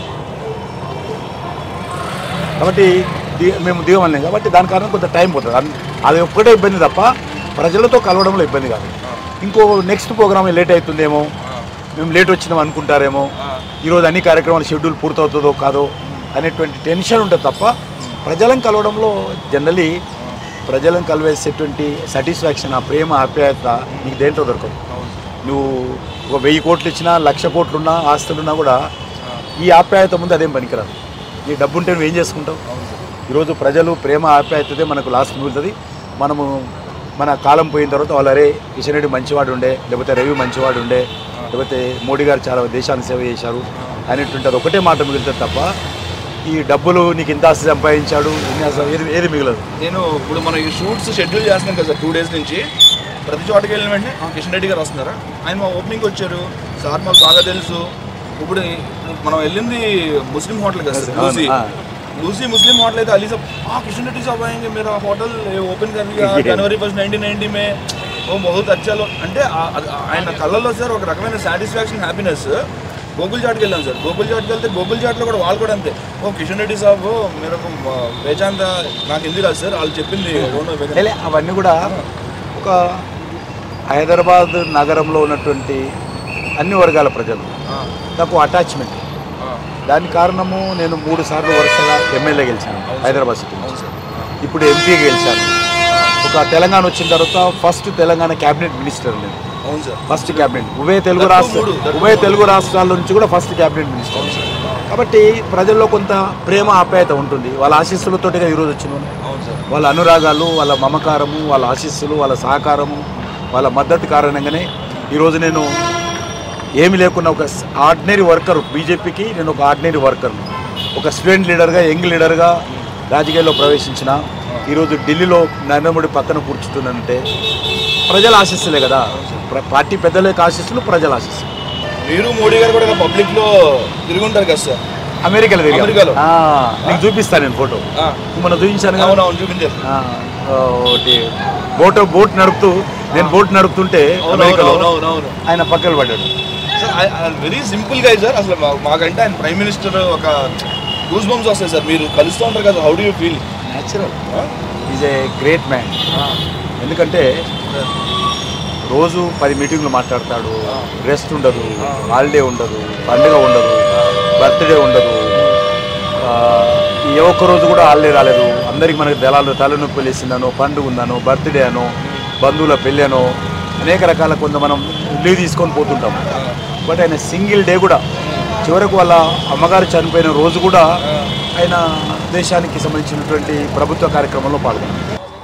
కాబట్టి ది- మేము దిగమలేం కాబట్టి దాని కారణం కొంత టైం పోతుంది అన్- అది ఒక్కటే ఇబ్బంది తప్ప ప్రజలతో కలవడంలో ఇబ్బంది కాదు ఇంకో నెక్స్ట్ ప్రోగ్రామ్ లేట్ అవుతుందేమో మేము లేట్ వచ్చినాం అనుకుంటారేమో ఈరోజు అన్ని కార్యక్రమాలు షెడ్యూల్ పూర్తవుతుందో కాదో అనేటువంటి టెన్షన్ ఉంటుంది తప్ప ప్రజలను కలవడంలో జనరలీ ప్రజలను కలివేసేటువంటి సాటిస్ఫాక్షన్ ఆ ప్రేమ ఆప్యాయత నీకు దేంట్లో దొరకదు నువ్వు ఒక వెయ్యి కోట్లు ఇచ్చినా లక్ష కోట్లున్నా ఆస్తులున్నా కూడా ఈ ఆప్యాయత ముందు అదేం పనికిరాదు నీ డబ్బు ఉంటే నువ్వు ఏం చేసుకుంటావు ఈరోజు ప్రజలు ప్రేమ ఆప్యాయతదే మనకు లాస్ట్ మిగులుతుంది మనము మన కాలం పోయిన తర్వాత వాళ్ళు అరే కిషన్ రెడ్డి మంచివాడు ఉండే లేకపోతే రవి మంచివాడు ఉండే లేకపోతే మోడీ గారు చాలా దేశాన్ని సేవ చేశారు అనేటువంటి అది ఒకటే మాట మిగులుతుంది తప్ప ఈ డబ్బులు నీకు ఇంత ఆస్తి సంపాదించాడు ఇన్ని ఆస్తి ఏది ఏది మిగలదు నేను ఇప్పుడు మనం ఈ షూట్స్ షెడ్యూల్ చేస్తున్నాం కదా సార్ టూ డేస్ నుంచి ప్రతి చోటకి వెళ్ళిన వెంటనే "ఆ, కిషన్ రెడ్డి గారు వస్తున్నారా ఆయన మా ఓపెనింగ్ వచ్చారు సార్ మాకు బాగా తెలుసు ఇప్పుడు మనం వెళ్ళింది ముస్లిం హోటల్ కదా సార్ అవును, లూసీ ఆ. दूसरी मुस्लिम होटल है तो अली साहब हाँ किशन रेड्डी साहब आएंगे मेरा होटल ओपन कर दिया జనవరి ఫస్ట్ నైన్టీన్ నైన్టీ మే ఓ బహుత్ అచ్చా లో అంటే ఆ- ఆ- ఆయన కళ్ళల్లో సార్ ఒక రకమైన సాటిస్ఫాక్షన్ హ్యాపీనెస్ గోకుల్ చాట్కి వెళ్ళాం సార్ గోకుల్ చాట్కి వెళ్తే గోకుల్ చాట్లో కూడా వాళ్ళు కూడా అంతే ఓ కిషన్ రెడ్డి సాబ్ మీరు వేచాంత నాకు హిందీ రాదు సార్ వాళ్ళు చెప్పింది ఓనో లే, అవన్నీ కూడా ఒక హైదరాబాద్ నగరంలో ఉన్నటువంటి అన్ని వర్గాల ప్రజలు నాకు అటాచ్మెంట్ దానికి కారణము నేను మూడు సార్లు వరుసగా ఎమ్మెల్యే గెలిచాను హైదరాబాద్ సిటీ నుంచి. ఇప్పుడు ఎంపీ గెలిచాను ఒక తెలంగాణ వచ్చిన తర్వాత ఫస్ట్ తెలంగాణ క్యాబినెట్ మినిస్టర్ నేను అవును సార్ ఫస్ట్ క్యాబినెట్ ఉభయ తెలుగు దట్టు రాష్ట్ర మూడు, దట్టు ఉభయ తెలుగు రాష్ట్రాల నుంచి కూడా ఫస్ట్ క్యాబినెట్ మినిస్టర్ కాబట్టి ప్రజల్లో కొంత ప్రేమ ఆప్యాయత ఉంటుంది వాళ్ళ ఆశీస్సులతోటిగా ఈరోజు వచ్చిన అవును సార్ వాళ్ళ అనురాగాలు వాళ్ళ మమకారము వాళ్ళ ఆశీస్సులు వాళ్ళ సహకారము వాళ్ళ మద్దతు కారణంగానే ఈరోజు నేను ఏమి లేకున్నా ఒక ఆర్డినరీ వర్కర్ బీజేపీకి నేను ఒక ఆర్డినరీ వర్కర్ను ఒక స్టూడెంట్ లీడర్గా యంగ్ లీడర్గా రాజకీయాల్లో ప్రవేశించిన ఈరోజు ఢిల్లీలో నరేంద్ర మోడీ పక్కన కూర్చుంటున్నానంటే ప్రజల ఆశీస్సులే కదా ప్ర- పార్టీ పెద్దల యొక్క ఆశీస్సులు ప్రజల ఆశీస్సులు మీరు మోడీ గారు కూడా పబ్లిక్ లో తిరుగుంటారు కదా సార్ అమెరికాలో తిరిగాం. అమెరికాలో? ఆ, నీకు చూపిస్తాను నేను ఫోటో ఆ. మనం చూపించాను కదా? అవునవును చూపించారు ఆ, ఒకటి బోట్ బోట్ నడుపుతూ నేను బోట్ నడుపుతుంటే అవును, అమెరికాలో అవును, అవును, అవును. ఆయన పక్కన పడ్డాడు సార్ వెరీ సింపుల్ గా సార్ అసలు మా- మాకంటే ఆయన ప్రైమ్ మినిస్టర్ ఒక గూస్ బంప్స్ వస్తాయి సార్ మీరు కలుస్తూ ఉంటారు కదా how do you feel natural is a great man ఎందుకంటే రోజు పది మీటింగ్లు మాట్లాడతాడు రెస్ట్ ఉండదు హాలిడే ఉండదు పండుగ ఉండదు బర్త్డే ఉండదు ఆ, ఏ ఒక్క రోజు కూడా హాలిడే రాలేదు అందరికి మనకి దళాలు తలనొప్పి లేసిందనో పండుగ ఉందనో బర్త్డే అనో బంధువుల పెళ్ళి అనో అనేక రకాల కొంత మనం లీవ్ తీసుకొని పోతుంటాం బట్ ఆయన సింగిల్ డే కూడా చివరకు వాళ్ళ అమ్మగారు చనిపోయిన రోజు కూడా ఆయన దేశానికి సంబంధించినటువంటి ప్రభుత్వ కార్యక్రమంలో పాల్గొన్నారు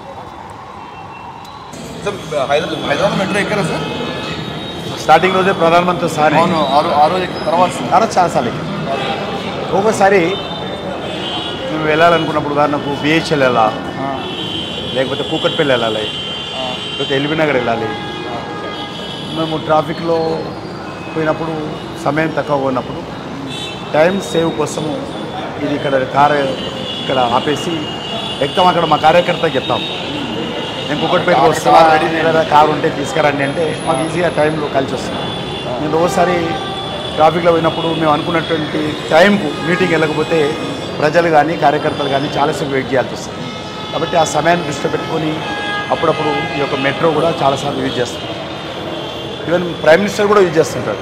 సార్ హైదరాబాద్ హైదరాబాద్ మెట్రో ఎక్కరా సార్ స్టార్టింగ్ రోజే ప్రధానమంత్రి సార్ అవును ఆరు ఆ రోజు ఎక్కిన తర్వాత సార్. తర్వాత చాలాసార్లు ఎక్కాను. ఒక్కొక్కసారి మేము వెళ్ళాలనుకున్నప్పుడు ఉదాహరణకు బిహెచ్ఎల్ వెళ్ళాలా లేకపోతే కూకట్పల్లి వెళ్ళాలి లేకపోతే ఎల్బీ నగర్ వెళ్ళాలి మేము ట్రాఫిక్లో పోయినప్పుడు సమయం తక్కువ ఉన్నప్పుడు టైం సేవ్ కోసము ఇది ఇక్కడ కార్ ఇక్కడ ఆపేసి ఎక్కుతాం అక్కడ మా కార్యకర్తకి చెప్తాం నేను కుక్కటిపేటకి వస్తున్నా ఏదైనా కారు ఉంటే తీసుకురండి అంటే మాకు ఈజీగా టైంలో కలిసి వస్తుంది నేను రోజుసారి ట్రాఫిక్లో పోయినప్పుడు మేము అనుకున్నటువంటి టైంకు మీటింగ్ వెళ్ళకపోతే ప్రజలు కానీ కార్యకర్తలు కానీ చాలాసేపు వెయిట్ చేయాల్సి వస్తుంది కాబట్టి ఆ సమయాన్ని దృష్టిలో పెట్టుకొని అప్పుడప్పుడు ఈ యొక్క మెట్రో కూడా చాలాసార్లు యూజ్ చేస్తాం ఈవెన్ ప్రైమ్ మినిస్టర్ కూడా యూజ్ చేస్తుంటారు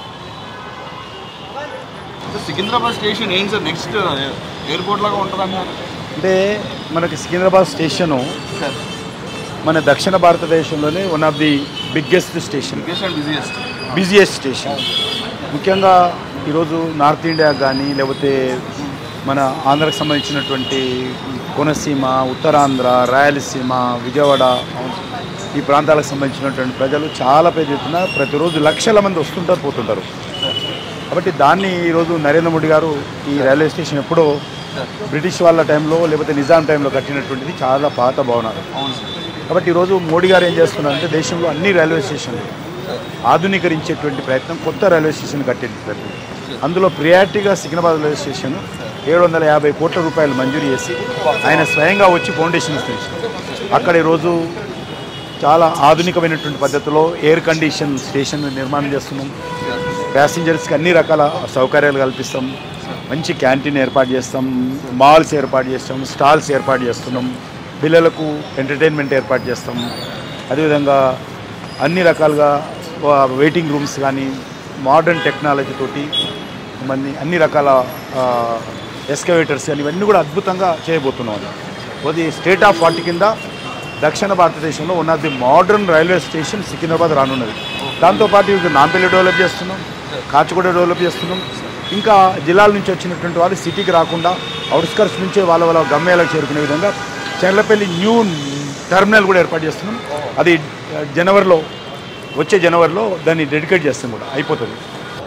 సార్ సికింద్రాబాద్ స్టేషన్ ఏంటి సార్ నెక్స్ట్ ఎయిర్పోర్ట్ లాగా ఉంటుంది అన్నారు అంటే మనకి సికింద్రాబాద్ స్టేషను సార్ మన దక్షిణ భారతదేశంలోనే one of the biggest station biggest and busiest busiest station ముఖ్యంగా ఈరోజు నార్త్ ఇండియా కానీ లేకపోతే మన ఆంధ్రాకి సంబంధించినటువంటి కోనసీమ ఉత్తరాంధ్ర రాయలసీమ విజయవాడ ఈ ప్రాంతాలకు సంబంధించినటువంటి ప్రజలు చాలా పెద్ద ఎత్తున ప్రతిరోజు లక్షల మంది వస్తుంటారు పోతుంటారు కాబట్టి దాన్ని ఈరోజు నరేంద్ర మోడీ గారు ఈ రైల్వే స్టేషన్ ఎప్పుడో బ్రిటిష్ వాళ్ళ టైంలో లేకపోతే నిజాం టైంలో కట్టినటువంటిది చాలా పాత భవనాలు కాబట్టి ఈరోజు మోడీ గారు ఏం చేస్తున్నారంటే దేశంలో అన్ని రైల్వే స్టేషన్లు ఆధునీకరించేటువంటి ప్రయత్నం కొత్త రైల్వే స్టేషన్ కట్టే ప్రయత్నం అందులో ప్రియారిటీగా సికింద్రాబాద్ రైల్వే స్టేషన్ ఏడు వందల యాభై కోట్ల రూపాయలు మంజూరు చేసి ఆయన స్వయంగా వచ్చి ఫౌండేషన్ ఇస్తారు అక్కడ ఈరోజు చాలా ఆధునికమైనటువంటి పద్ధతిలో ఎయిర్ కండిషన్ స్టేషన్ నిర్మాణం చేస్తున్నాం ప్యాసింజర్స్కి అన్ని రకాల సౌకర్యాలు కల్పిస్తాం మంచి క్యాంటీన్ ఏర్పాటు చేస్తాం మాల్స్ ఏర్పాటు చేస్తాం స్టాల్స్ ఏర్పాటు చేస్తున్నాం పిల్లలకు ఎంటర్టైన్మెంట్ ఏర్పాటు చేస్తాం అదేవిధంగా అన్ని రకాలుగా వెయిటింగ్ రూమ్స్ కానీ మోడర్న్ టెక్నాలజీ తోటి మన్ని అన్ని రకాల ఎస్కవేటర్స్ కానీ ఇవన్నీ కూడా అద్భుతంగా చేయబోతున్నాం అది అది స్టేట్ ఆఫ్ వాటి కింద దక్షిణ భారతదేశంలో one of the modern railway station Secunderabad రానున్నది దాంతోపాటు ఇది నాంపల్లి డెవలప్ చేస్తున్నాం కాచిగూడ డెవలప్ చేస్తున్నాం ఇంకా జిల్లాల నుంచి వచ్చినటువంటి వాళ్ళు సిటీకి రాకుండా అవుట్స్కర్ట్స్ నుంచే వాళ్ళ వాళ్ళ గమ్యాలకు చేరుకునే విధంగా చెర్లపల్లి న్యూ టెర్మినల్ కూడా ఏర్పాటు చేస్తున్నాం అది జనవరిలో వచ్చే జనవరిలో దాన్ని డెడికేట్ చేస్తాం కూడా అయిపోతుంది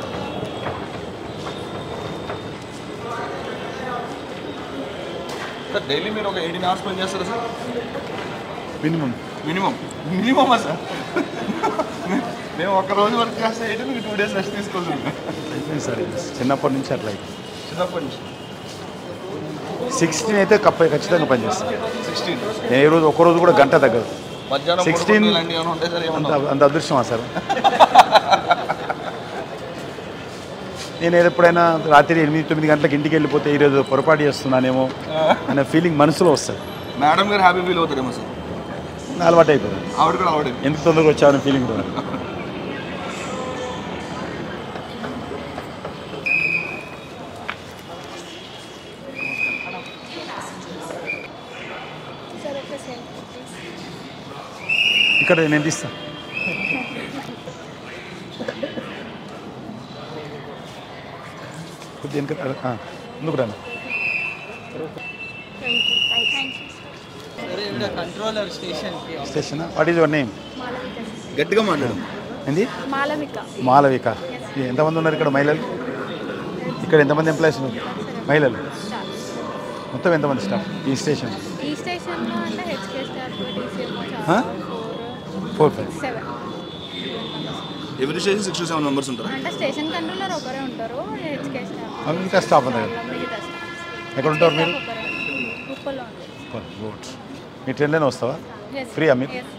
సార్ డైలీ మీరు ఒక ఎయిటీన్ అవర్స్ పని చేస్తారా సార్ మినిమం మినిమం మినిమమా సార్ మేము ఒక రోజు వర్క్ చేస్తే అయితే మీకు టూ డేస్ రెస్ట్ తీసుకోవాలి సరే చిన్నప్పటి నుంచి అట్లా అయిపోయింది. చిన్నప్పటి నుంచి సిక్స్టీన్ అయితే కప్ప ఖచ్చితంగా పనిచేస్తాను సిక్స్టీన్ నేను ఈ రోజు ఒక్క రోజు కూడా గంట తగ్గదు మధ్యాహ్నం సిక్స్టీన్ పడుకుంటే ఇలాంటివి ఏమైనా ఉంటాయి సార్ అంత ఏమన్నా అంత అదృష్టమా సార్ నేను ఎప్పుడైనా రాత్రి ఎనిమిది తొమ్మిది గంటలకు ఇంటికి వెళ్ళిపోతే ఈరోజు పొరపాటు చేస్తున్నానేమో అనే ఫీలింగ్ మనసులో వస్తుంది మేడం గారు హ్యాపీ ఫీల్ అవుతారేమో సార్ అలవాటు అయిపోయింది ఆవిడ కూడా ఆవిడ ఎందుకు తొందరగా వచ్చావనే ఫీలింగ్ కూడా సార్ ఒక సెల్ఫీ ప్లీజ్ ఇక్కడ నేను తీస్తా కొద్దిగా వెనక ఆ, ముందుకు రండి కంట్రోలర్ స్టేషన్కి station what is your name గట్టిగా మాట్లాడు ఏంది మాలవిక మాలవిక ఎంతమంది ఉన్నారు ఇక్కడ మహిళలు ఇక్కడ ఎంతమంది ఎంప్లాయీస్ ఉన్నారు మహిళలు మొత్తం ఎంతమంది స్టాఫ్ ఈ స్టేషన్ ఈ స్టేషన్లో అంటే HK staff DCMO Huh? Four four five seven every station six to seven members ఉంటారా అంటే స్టేషన్ కంట్రోలర్ ఒకరే ఉంటారు హెచ్కే స్టాఫ్ ఇంకా స్టాఫ్ ఉంది కదా మిగతా స్టాఫ్ ఎక్కడ ఉంటారు మీరు ఉప్పల్లో ఉంటుంది గుడ్ మీ ట్రైన్లోనే వస్తావా Yes. ఫ్రీయా మీరు Yes.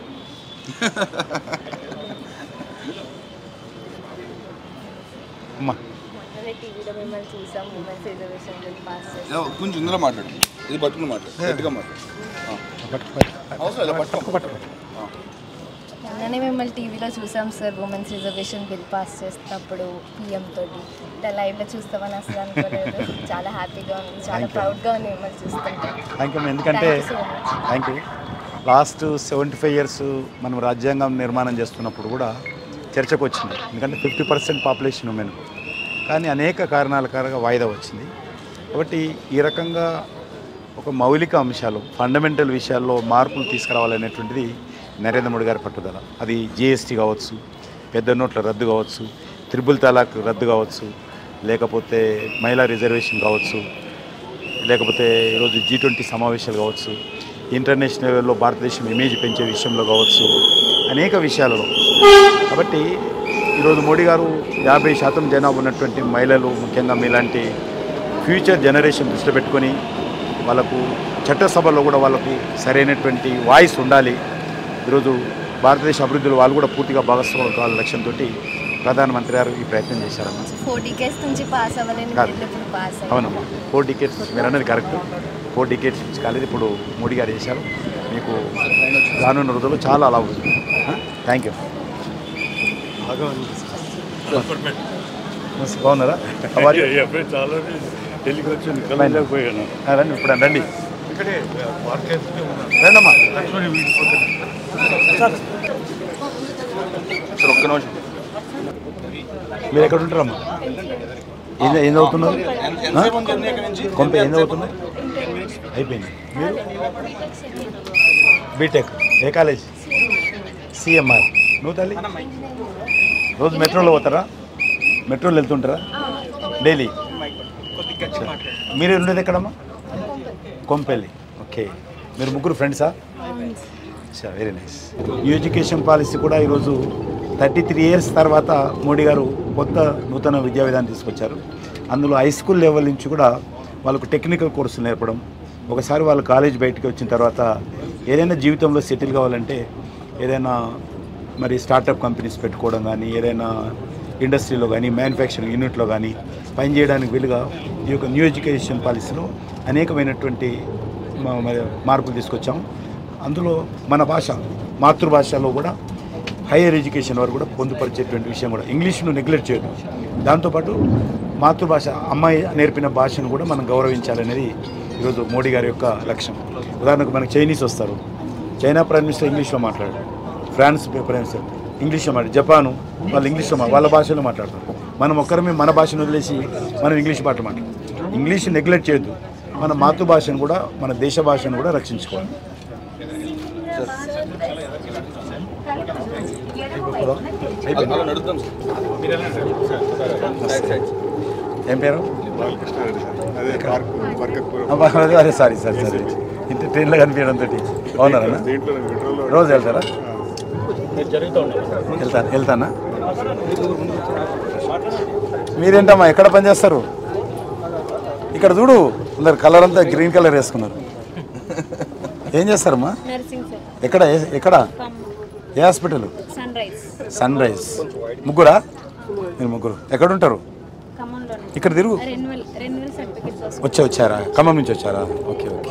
అమ్మా టీవీలో మిమ్మల్ని చూసాం ఉమెన్స్ రిజర్వేషన్ బిల్ పాస్ చేసి ఏ, కొంచెం ఇందులో మాట్లాడు ఇది పట్టుకుని మాట్లాడు గట్టిగా మాట్లాడు ఆ. పట్టు పట్టు అవసరం లేదు పట్టుకో పట్టు పట్టు మొన్ననే మిమ్మల్ని టీవీలో చూసాం sir women's reservation bill pass చేసినప్పుడు పిఎం తోటి ఇట్లా లైవ్లో చూస్తామని అసలు అనుకోలేదు చాలా హ్యాపీగా ఉంది చాలా Thank you. ప్రౌడ్గా ఉంది మిమ్మల్ని చూస్తుంటే థ్యాంక్ యూ ఎందుకంటే Thank you so much. Thank you last seventy five years మనం రాజ్యాంగం నిర్మాణం చేస్తున్నప్పుడు కూడా చర్చకు వచ్చింది ఎందుకంటే ఫిఫ్టీ పర్సెంట్ పాపులేషన్ ఉమెన్ కానీ అనేక కారణాల కారణంగా వాయిదా వచ్చింది కాబట్టి ఈ రకంగా ఒక మౌలిక అంశాలు ఫండమెంటల్ విషయాల్లో మార్పులు తీసుకురావాలనేటువంటిది నరేంద్ర మోడీ గారి పట్టుదల అది జిఎస్టీ కావచ్చు పెద్ద నోట్ల రద్దు కావచ్చు త్రిబుల్ తలాక్ రద్దు కావచ్చు లేకపోతే మహిళా రిజర్వేషన్ కావచ్చు లేకపోతే ఈరోజు జీ ట్వంటీ సమావేశాలు కావచ్చు ఇంటర్నేషనల్ లెవెల్లో భారతదేశం ఇమేజ్ పెంచే విషయంలో కావచ్చు అనేక విషయాలలో కాబట్టి ఈరోజు మోడీ గారు యాభై శాతం జనాభా ఉన్నటువంటి మహిళలు ముఖ్యంగా మీలాంటి ఫ్యూచర్ జనరేషన్ దృష్టి పెట్టుకొని వాళ్ళకు చట్టసభలో కూడా వాళ్ళకు సరైనటువంటి వాయిస్ ఉండాలి ఈరోజు భారతదేశ అభివృద్ధిలో వాళ్ళు కూడా పూర్తిగా భాగస్వామ్యం కావాలనే లక్ష్యంతో ప్రధానమంత్రి గారు ఈ ప్రయత్నం చేశారన్న ఫోర్ డికేట్స్ నుంచి పాస్ అవ్వలేని కాదు. బిల్ ఇప్పుడు పాస్ అవునమ్మా ఫోర్ టికెట్స్ మీరు అన్నది కరెక్ట్ ఫోర్ టికెట్స్ కాలేదు ఇప్పుడు మోడీ గారు చేశారు మీకు రానున్న రోజుల్లో చాలా అలా అవుతుంది థ్యాంక్ యూ బాగున్నారా How are you? చాలా ఢిల్లీకి వచ్చి Fine. పోయాను ఆ, రండి ఇప్పుడు రండి రండమ్మా సార్ ఒక్క నిమిషం మీరు ఎక్కడ ఉంటారమ్మా ఏం ఏం చదువుతున్నారు ఎంత- ఎంతసేపు ఉంది జర్నీ ఇక్కడి నుంచి? కొంత ఏం చదువుతున్నారు అయిపోయింది మీరు బీటెక్ ఏ కాలేజ్ సిఎంఆర్ నువ్వు తల్లి రోజు మెట్రోలో పోతారా మెట్రోలో వెళ్తుంటారా డైలీ మీరు ఉండేది ఎక్కడమ్మా కొంపెల్లి ఓకే మీరు ముగ్గురు ఫ్రెండ్సా very nice new education policy కూడా ఈరోజు థర్టీ త్రీ ఇయర్స్ తర్వాత మోడీ గారు కొత్త నూతన విద్యా విధానం తీసుకొచ్చారు అందులో హై స్కూల్ లెవెల్ నుంచి కూడా వాళ్ళకు టెక్నికల్ కోర్సులు నేర్పడం ఒకసారి వాళ్ళు కాలేజ్ బయటికి వచ్చిన తర్వాత ఏదైనా జీవితంలో సెటిల్ కావాలంటే ఏదైనా మరి స్టార్టప్ కంపెనీస్ పెట్టుకోవడం కానీ ఏదైనా ఇండస్ట్రీలో కానీ మ్యానుఫ్యాక్చరింగ్ యూనిట్లో కానీ పనిచేయడానికి వీలుగా ఈ యొక్క న్యూ ఎడ్యుకేషన్ పాలసీలో అనేకమైనటువంటి మ- మరి మార్పులు తీసుకొచ్చాం అందులో మన భాష మాతృభాషలో కూడా హైయర్ ఎడ్యుకేషన్ వరకు కూడా పొందుపరిచేటువంటి విషయం కూడా ఇంగ్లీష్ను నెగ్లెక్ట్ చేయదు దాంతోపాటు మాతృభాష అమ్మాయి నేర్పిన భాషను కూడా మనం గౌరవించాలనేది ఈరోజు మోడీ గారి యొక్క లక్ష్యం ఉదాహరణకు మనకు చైనీస్ వస్తారు చైనా ప్రైమ్ మినిస్టర్ ఇంగ్లీష్లో మాట్లాడారు ఫ్రాన్స్ ప్రైమ్ మినిస్టర్ ఇంగ్లీష్లో మాట్లాడు జపాను వాళ్ళు ఇంగ్లీష్లో మా- వాళ్ళ భాషలో మాట్లాడతారు మనం ఒక్కరమే మన భాషను వదిలేసి మనం ఇంగ్లీష్ మాట మాట్లాడతాం ఇంగ్లీష్ నెగ్లెక్ట్ చేయొద్దు మన మాతృభాషను కూడా మన దేశ భాషను కూడా రక్షించుకోవాలి అయిపోయింది. అలా నడుద్దాం సార్ సైడ్ సైడ్ ఏం పేరు అదే పార్క్ బర్కత్పూర్ అబ్బా, అదే అదే సారీ సారీ సారీ ఇంత ట్రైన్లో కనిపించడం తోటి బాగున్నారా దీంట్లో మెట్రోలో రోజు వెళ్తారా వెళ్తాను వెళ్తానా మీరేంటమ్మా ఎక్కడ పని చేస్తారు ఇక్కడ చూడు అందరు కలర్ అంతా గ్రీన్ కలర్ వేసుకున్నారు ఏం చేస్తారమ్మా నర్సింగ్ సార్ ఎక్కడ ఏ- ఎక్కడ ఏ hospital sunrise sunrise ముగ్గురా మీరు ముగ్గురు ఎక్కడ ఉంటారు ఖమ్మంలోనే ఇక్కడ తిరుగు రెన్యువల్ రెన్యువల్ సర్టిఫికేట్ కోసం వచ్చే వచ్చారా ఖమ్మం నుంచి వచ్చారా ఓకే ఓకే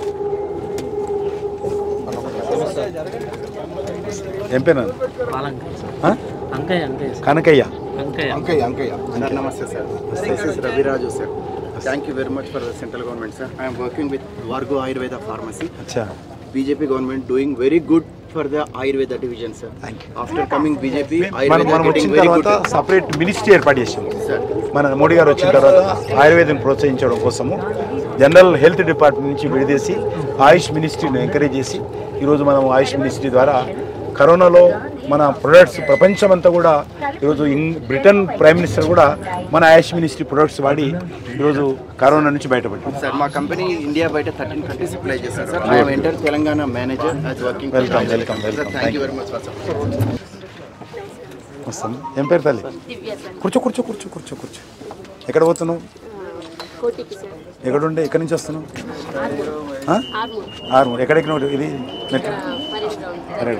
ఏం పేరు నాన్న? ఆ? అంకయ్య అంకయ్య కనకయ్య అంకయ్య అంకయ్య అంకయ్య సార్ నమస్తే sir this is Raviraju sir thank you very much for the central government sir I'm working with Vargo Ayurveda pharmacy అచ్చా BJP government doing very good for the Ayurveda division sir after coming BJP మనం ఆయుర్వేద మనం వచ్చిన getting very తర్వాత good separate ministry ఏర్పాటు చేసాం మన మోడీ గారు వచ్చిన తర్వాత ఆయుర్వేదం ప్రోత్సహించడం కోసము జనరల్ హెల్త్ డిపార్ట్మెంట్ నుంచి విడిదేసి ఆయుష్ మినిస్ట్రీని ఎంకరేజ్ చేసి ఈరోజు మనం ఆయుష్ మినిస్ట్రీ ద్వారా కరోనాలో మన ప్రొడక్ట్స్ ప్రపంచమంతా కూడా ఈరోజు ఇన్ బ్రిటన్ ప్రైమ్ మినిస్టర్ కూడా మన ఆయుష్ మినిస్ట్రీ ప్రొడక్ట్స్ వాడి ఈరోజు కరోనా నుంచి బయటపడ్డాం సార్ మా కంపెనీ ఇండియా బయట థర్టీన్ కంట్రీస్ సప్లై చేస్తారు sir I'm enter Telangana manager as working Welcome, welcome, welcome. Thank you very much for వస్తాను ఏం పేరు తల్లి కూర్చో కూర్చో కూర్చో కూర్చో కూర్చో ఎక్కడ పోతున్నావు కోటికి సార్ ఎక్కడ ఉండే ఎక్కడి నుంచి వస్తున్నావు ఆ? ఆర్మూర్ ఎక్కడెక్కినావు ఇది మెట్రో అరే.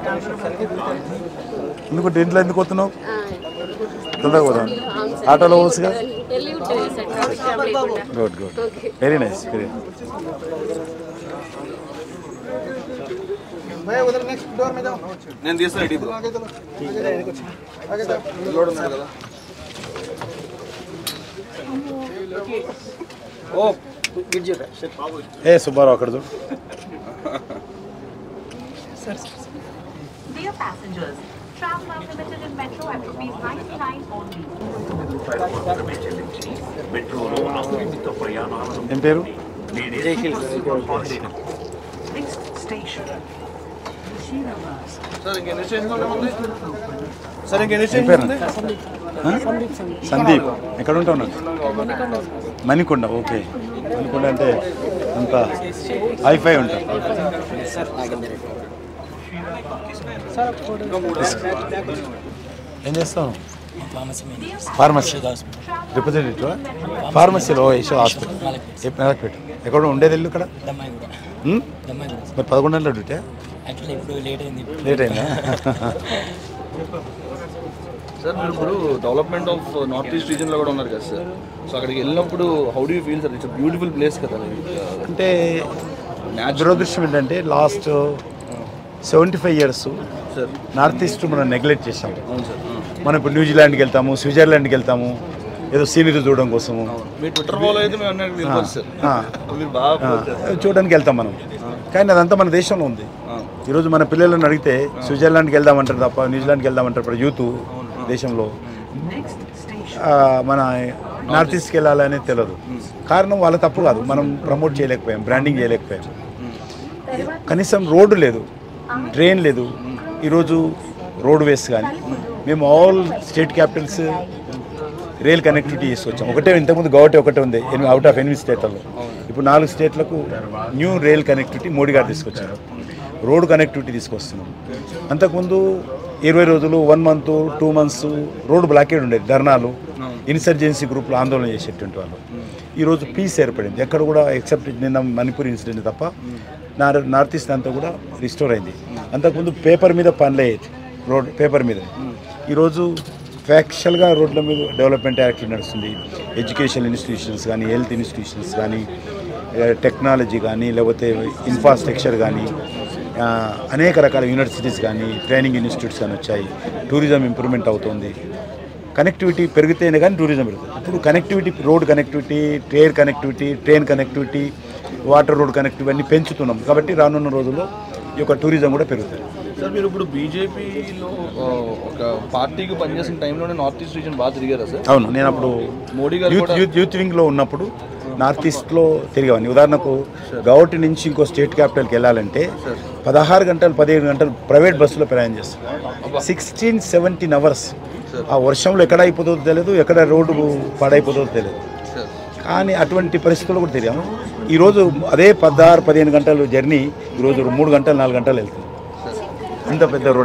ఎందుకు ఇంట్లో ఎందుకు పోతున్నావు తొందరగా పోతాను ఆటోలో పోసుగా వెళ్ళి ఉంటుంది సార్ ట్రాఫిక్ జామ్ లేకుండా good good very nice very నేను తీస్తాను ఇటు ఇవ్వు. లోడ్ ఉన్నాడు కదా ఓ ఏ సుబ్బారావు అక్కడ చూడు Dear passengers, travel unlimited in metro at rupees 99 only. ఏం పేరు Next station. సార్ ఇంకెన్ని స్టేషన్లు ఉన్నాయి సార్ ఇంకెన్ని ఏం పేరు స్టేషన్లు ఆ? సందీప్ ఎక్కడ ఉంటావు నాకు మణికొండ ఓకే మణికొండ అంటే అంత హైఫై ఉంటారు ఏం చేస్తావు ఫార్మసీ రిప్రజెంటేటివ్ ఫార్మసీలో యశో హాస్పిటల్ మెలక్పేట ఎక్కడ ఉండేది ఇల్లు ఇక్కడ ఉమ్? మరి పదకొండు గంటల డ్యూటీ యాక్చువల్లీ ఇప్పుడు లేట్ అయింది లేట్ అయిందా సార్ మీరు ఇప్పుడు development of north east region లో కూడా ఉన్నారు కదా సార్ సో అక్కడికి వెళ్ళినప్పుడు how do feel sir it's beautiful place కదా అంటే దురదృష్టం ఏంటంటే last seventy five years north east మనం నెగ్లెక్ట్ చేసాం మనం ఇప్పుడు న్యూజిలాండ్కి వెళ్తాము స్విట్జర్లాండ్కి వెళ్తాము ఏదో సీనరీ చూడడం కోసము మీ ట్విట్టర్ ఫాలో అయితే మేము అన్నట్టు వెళ్ళిపోవచ్చు సార్ ఆ. మీరు బాగా ఆ, follow చేస్తారు. చూడడానికి వెళ్తాం మనం కానీ అదంతా మన దేశంలో ఉంది ఈరోజు మన పిల్లలను అడిగితే స్విట్జర్లాండ్కి వెళ్దామంటారు తప్ప న్యూజిలాండ్కి వెళ్దామంటారు ఇప్పుడు యూత్ దేశంలో ఆ, మన నార్త్ ఈస్ట్కి వెళ్ళాలనేది తెలియదు కారణం వాళ్ళ తప్పు కాదు మనం ప్రమోట్ చేయలేకపోయాం బ్రాండింగ్ చేయలేకపోయాం కనీసం రోడ్డు లేదు ట్రైన్ లేదు ఈరోజు రోడ్ వేస్ కానీ మేము all state capitals rail connectivity తీసుకొచ్చాం ఒకటే ఇంతకుముందు గౌహటి ఒకటే ఉంది ఎనిమిది అవుట్ ఆఫ్ ఎనిమిది స్టేట్లలో ఇప్పుడు నాలుగు స్టేట్లకు న్యూ రైల్ కనెక్టివిటీ మోడీ గారు తీసుకొచ్చారు రోడ్ కనెక్టివిటీ తీసుకొస్తున్నాం అంతకుముందు ఇరవై రోజులు one month two months road blockade ఉండేది ధర్నాలు ఇన్సర్జెన్సీ గ్రూప్లో ఆందోళన చేసేటువంటి వాళ్ళు ఈరోజు పీస్ ఏర్పడింది ఎక్కడ కూడా ఎక్సెప్ట్ నిన్న మణిపూర్ ఇన్సిడెంట్ తప్ప నార్ నార్త్ ఈస్ట్ అంతా కూడా రిస్టోర్ అయింది అంతకుముందు పేపర్ మీద పనులు అయ్యేది రోడ్ పేపర్ మీద ఈరోజు ఫ్యాక్చువల్గా రోడ్ల మీద డెవలప్మెంట్ యాక్టివ్ నడుస్తుంది ఎడ్యుకేషన్ ఇన్స్టిట్యూషన్స్ కానీ హెల్త్ ఇన్స్టిట్యూషన్స్ కానీ టెక్నాలజీ కానీ లేకపోతే ఇన్ఫ్రాస్ట్రక్చర్ కానీ ఆ, అనేక రకాల యూనివర్సిటీస్ కానీ ట్రైనింగ్ ఇన్స్టిట్యూట్స్ కానీ వచ్చాయి టూరిజం ఇంప్రూవ్మెంట్ అవుతుంది కనెక్టివిటీ పెరిగితేనే కానీ టూరిజం పెరుగుతుంది ఇప్పుడు connectivity road connectivity train connectivity train connectivity water road connectivity అన్ని పెంచుతున్నాం కాబట్టి రానున్న రోజుల్లో ఈ యొక్క టూరిజం కూడా పెరుగుతుంది సార్ మీరు ఇప్పుడు బీజేపీలో ఒక పార్టీకి పనిచేసిన టైంలోనే నార్త్ ఈస్ట్ రీజన్ బాగా తిరిగారా సార్ అవును నేను అప్పుడు మోడీ గారు యూత్ కూడా యూత్ యూత్ వింగ్లో ఉన్నప్పుడు నార్త్ ఈస్ట్లో తిరిగాను ఉదాహరణకు గౌహటి నుంచి ఇంకో స్టేట్ క్యాపిటల్కి వెళ్ళాలంటే పదహారు గంటలు పదిహేను గంటలు ప్రైవేట్ బస్సులో ప్రయాణం చేస్తాం సిక్స్టీన్ సెవెంటీన్ అవర్స్ ఆ వర్షంలో ఎక్కడ అయిపోతుందో తెలియదు ఎక్కడ రోడ్డు పాడైపోతుందో తెలియదు కానీ అటువంటి పరిస్థితుల్లో కూడా తిరిగాము ఈరోజు అదే పదహారు పదిహేను గంటలు జర్నీ ఈరోజు మూడు గంటలు నాలుగు గంటలు వెళ్తుంది అంత పెద్ద రోడ్ అయినా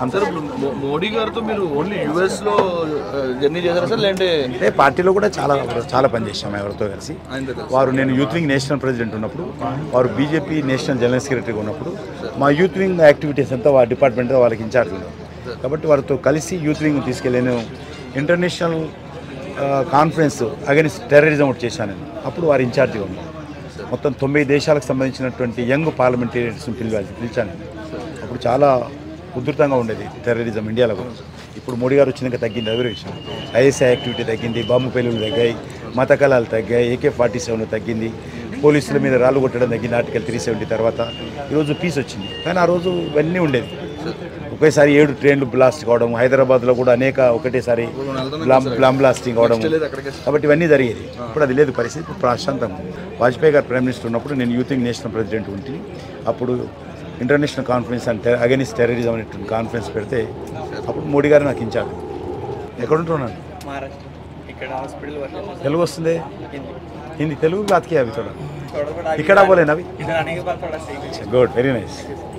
సార్ ఇప్పుడు మో- మోడీ గారితో మీరు ఓన్లీ యుఎస్ లో జర్నీ చేశారా సార్ లేదంటే అంటే పార్టీలో కూడా చాలా చాలా పనిచేసాం ఎవరితో కలిసి ఆయనతో కలిసి. వారు నేను యూత్ వింగ్ నేషనల్ ప్రెసిడెంట్ ఉన్నప్పుడు వారు బీజేపీ నేషనల్ జనరల్ సెక్రటరీగా ఉన్నప్పుడు మా యూత్ వింగ్ యాక్టివిటీస్ అంతా వారి డిపార్ట్మెంట్ వాళ్ళకి ఇన్ఛార్జ్ ఉన్నారు కాబట్టి వారితో కలిసి యూత్ వింగ్ తీసుకెళ్ళాను ఇంటర్నేషనల్ కాన్ఫరెన్స్ అగెన్స్ట్ టెర్రరిజం ఒకటి చేశాను నేను అప్పుడు వారు ఇన్ఛార్జిగా ఉన్నారు మొత్తం తొంభై దేశాలకు సంబంధించినటువంటి యంగ్ పార్లమెంటేరియన్స్ని పిలిచి పిలిచాను నేను. అప్పుడు చాలా ఉధృతంగా ఉండేది టెర్రరిజం ఇండియాలో కూడా ఇప్పుడు మోడీ గారు వచ్చినాక తగ్గింది అదే విషయం ఐఎస్ఐ యాక్టివిటీ తగ్గింది బాంబు పేలులు తగ్గాయి మత కళాలు తగ్గాయి ఏకే ఫార్టీ సెవెన్ తగ్గింది పోలీసుల మీద రాళ్ళు కొట్టడం తగ్గింది ఆర్టికల్ త్రీ సెవెంటీ తర్వాత ఈరోజు పీస్ వచ్చింది కానీ ఆ రోజు ఇవన్నీ ఉండేది ఒకేసారి ఏడు ట్రైన్లు బ్లాస్ట్ కావడం హైదరాబాద్లో కూడా అనేక ఒకటేసారి బ్లామ్ బ్లామ్ బ్లాస్టింగ్ అవడం కాబట్టి ఇవన్నీ జరిగేది ఇప్పుడు అది లేదు పరిస్థితి ఇప్పుడు ప్రశాంతంగా ఉంది వాజ్పేయి గారు ప్రైమ్ మినిస్టర్ ఉన్నప్పుడు నేను యూత్ వింగ్ నేషనల్ ప్రెసిడెంట్ ఉంటుంది అప్పుడు international conference and against terrorism అనేటువంటి కాన్ఫరెన్స్ పెడితే అప్పుడు మోడీ గారు నాకు ఇచ్చారు ఎక్కడ ఉంటున్నాను महाराष्ट्र ఇక్కడ హాస్పిటల్ వర్క్ తెలుగు వస్తుంది హింदी తెలుగు बात किया अभी थोड़ा थोड़ा थोड़ा ఇక్కడ बोले ना अभी इधर आने के बाद थोड़ा सीख गुड वेरी नाइस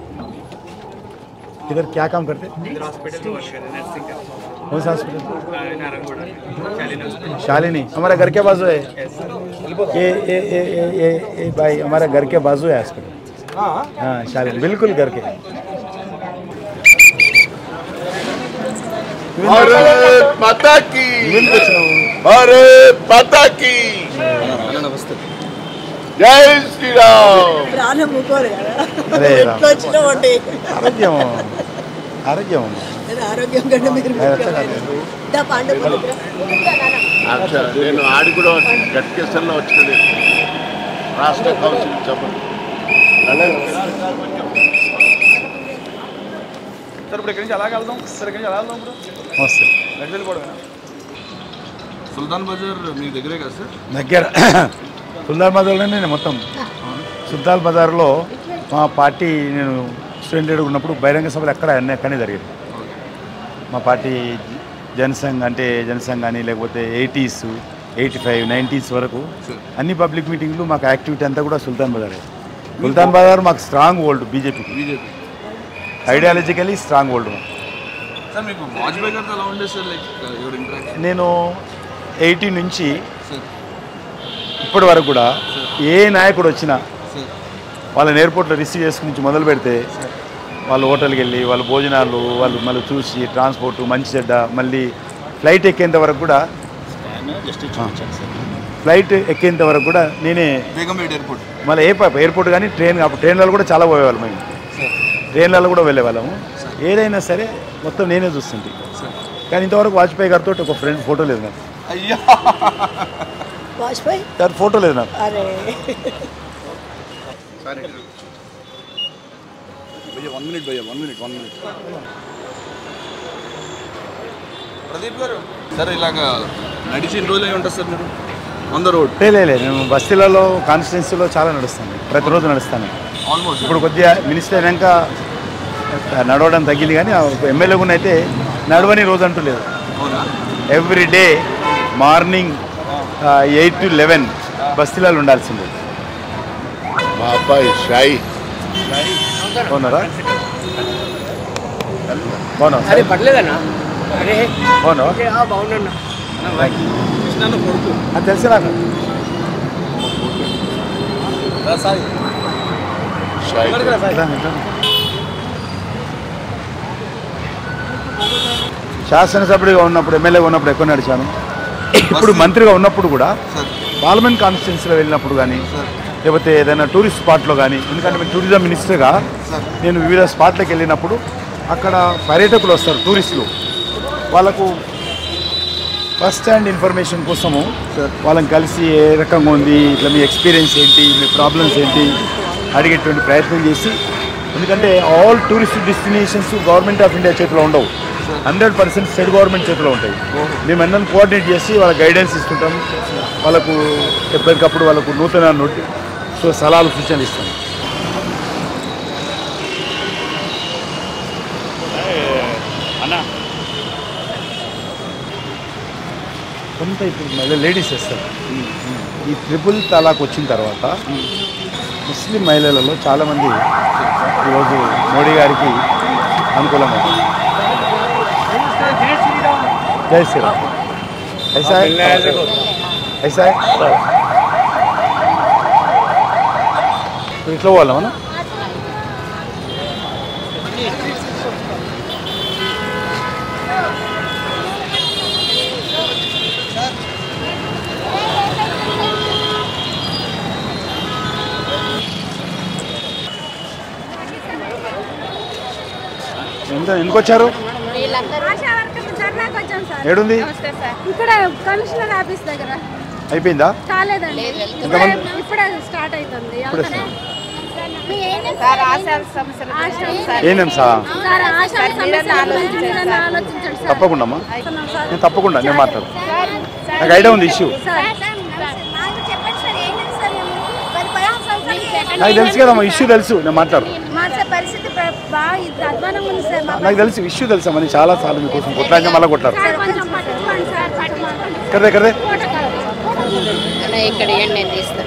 इधर क्या काम करते इधर हॉस्पिटल में वर्क कर रहे हैं नर्सिंग का कौन सा हॉस्पिटल नारायणगढ़ शालीन हॉस्पिटल शालिनी हमारा घर के बाजू है ये ये ये ये ये, ये भाई हमारा घर के बाजू है हॉस्पिटल हाँ शालिनी बिल्कुल घर के भारत माता की भारत माता की నమస్తే जय श्री राम ప్రాణం ఊకోరు కదా అరే రామ్. ఎట్లా వచ్చినామండి ఆరోగ్యం ఆరోగ్యం నేను ఆరోగ్యం కంటే మీరు ముఖ్యమైన. దా పాండవులు అచ్చా నేను ఆడి కూడా గట్కేశ్వర్లో వచ్చినది రాష్ట్ర కౌన్సిల్ చెప్పండి సార్ ఇప్పుడు ఇక్కడి నుంచి అలాగే వెళ్దాం సార్ ఇక్కడి నుంచి ఎలా వెళ్దాం ఇప్పుడు నమస్తే ఎటు వెళ్ళిపోవడమేనా సుల్తాన్ బజార్ మీ దగ్గరే కదా సార్ దగ్గర సుల్తాన్ బజార్లోనే నేను మొత్తం సుల్తాన్ బజార్లో మా పార్టీ నేను స్టూడెంట్ లీడర్ ఉన్నప్పుడు బహిరంగ సభలు ఎక్కడ అన్నీ అక్కడనే జరిగేది మా పార్టీ జనసంఘ్ అంటే జనసంఘ్ కానీ లేకపోతే ఎయిటీస్ ఎయిటీ ఫైవ్ నైంటీస్ వరకు అన్ని పబ్లిక్ మీటింగ్లు మాకు యాక్టివిటీ అంతా కూడా సుల్తాన్ బజారే సుల్తాన్ బజార్ మాకు స్ట్రాంగ్ హోల్డ్ బీజేపీకి BJP ideologically strong hold sir మీకు వాజ్పేయి గారితో ఎలా ఉండేది సార్ లైక్ యువర్ ఇంట్రాక్షన్ నేను ఎయిటీ నుంచి సార్ ఇప్పటి వరకు కూడా ఏ నాయకుడు వచ్చినా సార్ వాళ్ళని ఎయిర్పోర్ట్లో రిసీవ్ చేసుకుని నుంచి మొదలు పెడితే వాళ్ళు హోటల్కి వెళ్ళి వాళ్ళ భోజనాలు వాళ్ళు మళ్ళీ చూసి ట్రాన్స్పోర్ట్ మంచి చెడ్డ మళ్ళీ ఫ్లైట్ ఎక్కేంత వరకు కూడా ఫ్లైట్ ఎక్కేంత వరకు కూడా నేనే బేగంపేట ఎయిర్పోర్ట్ మళ్ళీ ఏ ప- ఎయిర్పోర్ట్ కానీ ట్రైన్ అప్పుడు ట్రైన్లలో కూడా చాలా పోయేవాళ్ళం మేము ట్రైన్లలో కూడా వెళ్ళేవాళ్ళము ఏదైనా సరే మొత్తం నేనే చూస్తుంటే కానీ ఇంతవరకు వాజ్పేయి గారితో ఒక ఫ్రెండ్ ఫోటో లేదు నాకు అయ్యా వాజ్పేయి దాని ఫోటో లేదు నాకు అరే భయ్యా వన్ మినిట్ భయ్యా one minute one minute Pradeep గారు సార్ ఇలాగా నడిచి ఎన్ని రోజులు అయి ఉంటుంది సార్ మీరు ఆన్ ద రోడ్ లే, లే లే, నేను బస్తీలలో కాన్స్టిట్యున్సీలో చాలా నడుస్తాను ప్రతిరోజు నడుస్తాను ఆల్మోస్ట్ ఇప్పుడు కొద్దిగా మినిస్టర్ అయినాక నడవడం తగ్గింది కానీ ఎమ్మెల్యే కూడా అయితే నడవని రోజు అంటూ లేదు అవునా every day morning eight to eleven బస్తీలలో ఉండాల్సిందే మా అబ్బాయి షాయి అవునారా అవునా అరే పర్లేదన్నా అరే అవునా ఓకే ఆ, బాగున్నా కృష్ణ కొడుకు అది తెలుసు నాకు షాయి ఇట్లా, ఇట్లా. శాసనసభ్యుడిగా ఉన్నప్పుడు ఎమ్మెల్యేగా ఉన్నప్పుడు ఎక్కువ నడిచాను ఇప్పుడు మంత్రిగా ఉన్నప్పుడు కూడా పార్లమెంట్ కాన్స్టిట్యున్సీలో వెళ్ళినప్పుడు కానీ లేకపోతే ఏదైనా టూరిస్ట్ స్పాట్లో కానీ ఎందుకంటే మేము టూరిజం మినిస్టర్గా నేను వివిధ స్పాట్లకు వెళ్ళినప్పుడు అక్కడ పర్యాటకులు వస్తారు టూరిస్టులు వాళ్ళకు ఫస్ట్ హ్యాండ్ ఇన్ఫర్మేషన్ కోసము వాళ్ళని కలిసి ఏ రకంగా ఉంది ఇట్లా మీ ఎక్స్పీరియన్స్ ఏంటి మీ ప్రాబ్లమ్స్ ఏంటి అడిగేటువంటి ప్రయత్నం చేసి ఎందుకంటే all tourist destinations government of India చేతిలో ఉండవు హండ్రెడ్ పర్సెంట్ స్టేట్ గవర్నమెంట్ చేతిలో ఉంటాయి మేము అందరం కోఆర్డినేట్ చేసి వాళ్ళకి గైడెన్స్ ఇస్తుంటాం వాళ్ళకు ఎప్పటికప్పుడు వాళ్ళకు నూతన నోటి సో సలహాలు సూచనలు ఇస్తాం అన్నా కొంత ఇప్పుడు మళ్ళీ లేడీస్ వేస్తారు ఈ ట్రిపుల్ తలాక్ వచ్చిన తర్వాత ముస్లిం మహిళలలో చాలామంది ఈరోజు మోడీ గారికి అనుకూలంగా ఉన్నారు. जय श्री राम ऐसा है ऐसा है तो ఇట్లా పోవాలా మనం ఎంత ఎందుకు వచ్చారు ఏడుంది? ఇక్కడ కమిషనర్ ఆఫీస్ దగ్గర అయిపోయిందా కాలేదండి ఎంతమంది? ఇప్పుడే- ఇప్పుడే స్టార్ట్ అవుతుంది ఇప్పుడే అవుతానే? మీ ఏఎన్ఎం సార్ ఆశా సమస్యల ఆశా ఏనేం సా సార్ ఆశా సార్, మీరే సమస్యల ఆలోచించండి గురించి సార్. మీరే ఆలోచించండి సార్. తప్పకుండా అమ్మా సార్. నేను తప్పకుండా నేను మాట్లాడు సార్, నాకు ఐడియా ఉంది ఇష్యూ సార్, నాకు చెప్పండి సార్ ఏఎన్ఎం సార్ ఏమో. మరి పదహారు సంవత్సరాలు ఏఎన్ఎం నాకు తెలుసు కదమ్మా ఇష్యూ తెలుసు నేను మాట్లాడు మా సార్ పరిస్థితి ప్ర- బాగా ఇది అధ్వానంగా ఉంది సార్ మా నాకు తెలుసు ఇష్యూ తెలుసా మరి చాలా సార్లు మీకోసం కొట్లాడినా మళ్ళీ కొట్లాడు సార్ కొంచెం పట్టించుకోండి సార్ కొంచెం కదే కదే ఇక్కడ ఇవ్వండి నేను తీస్తాను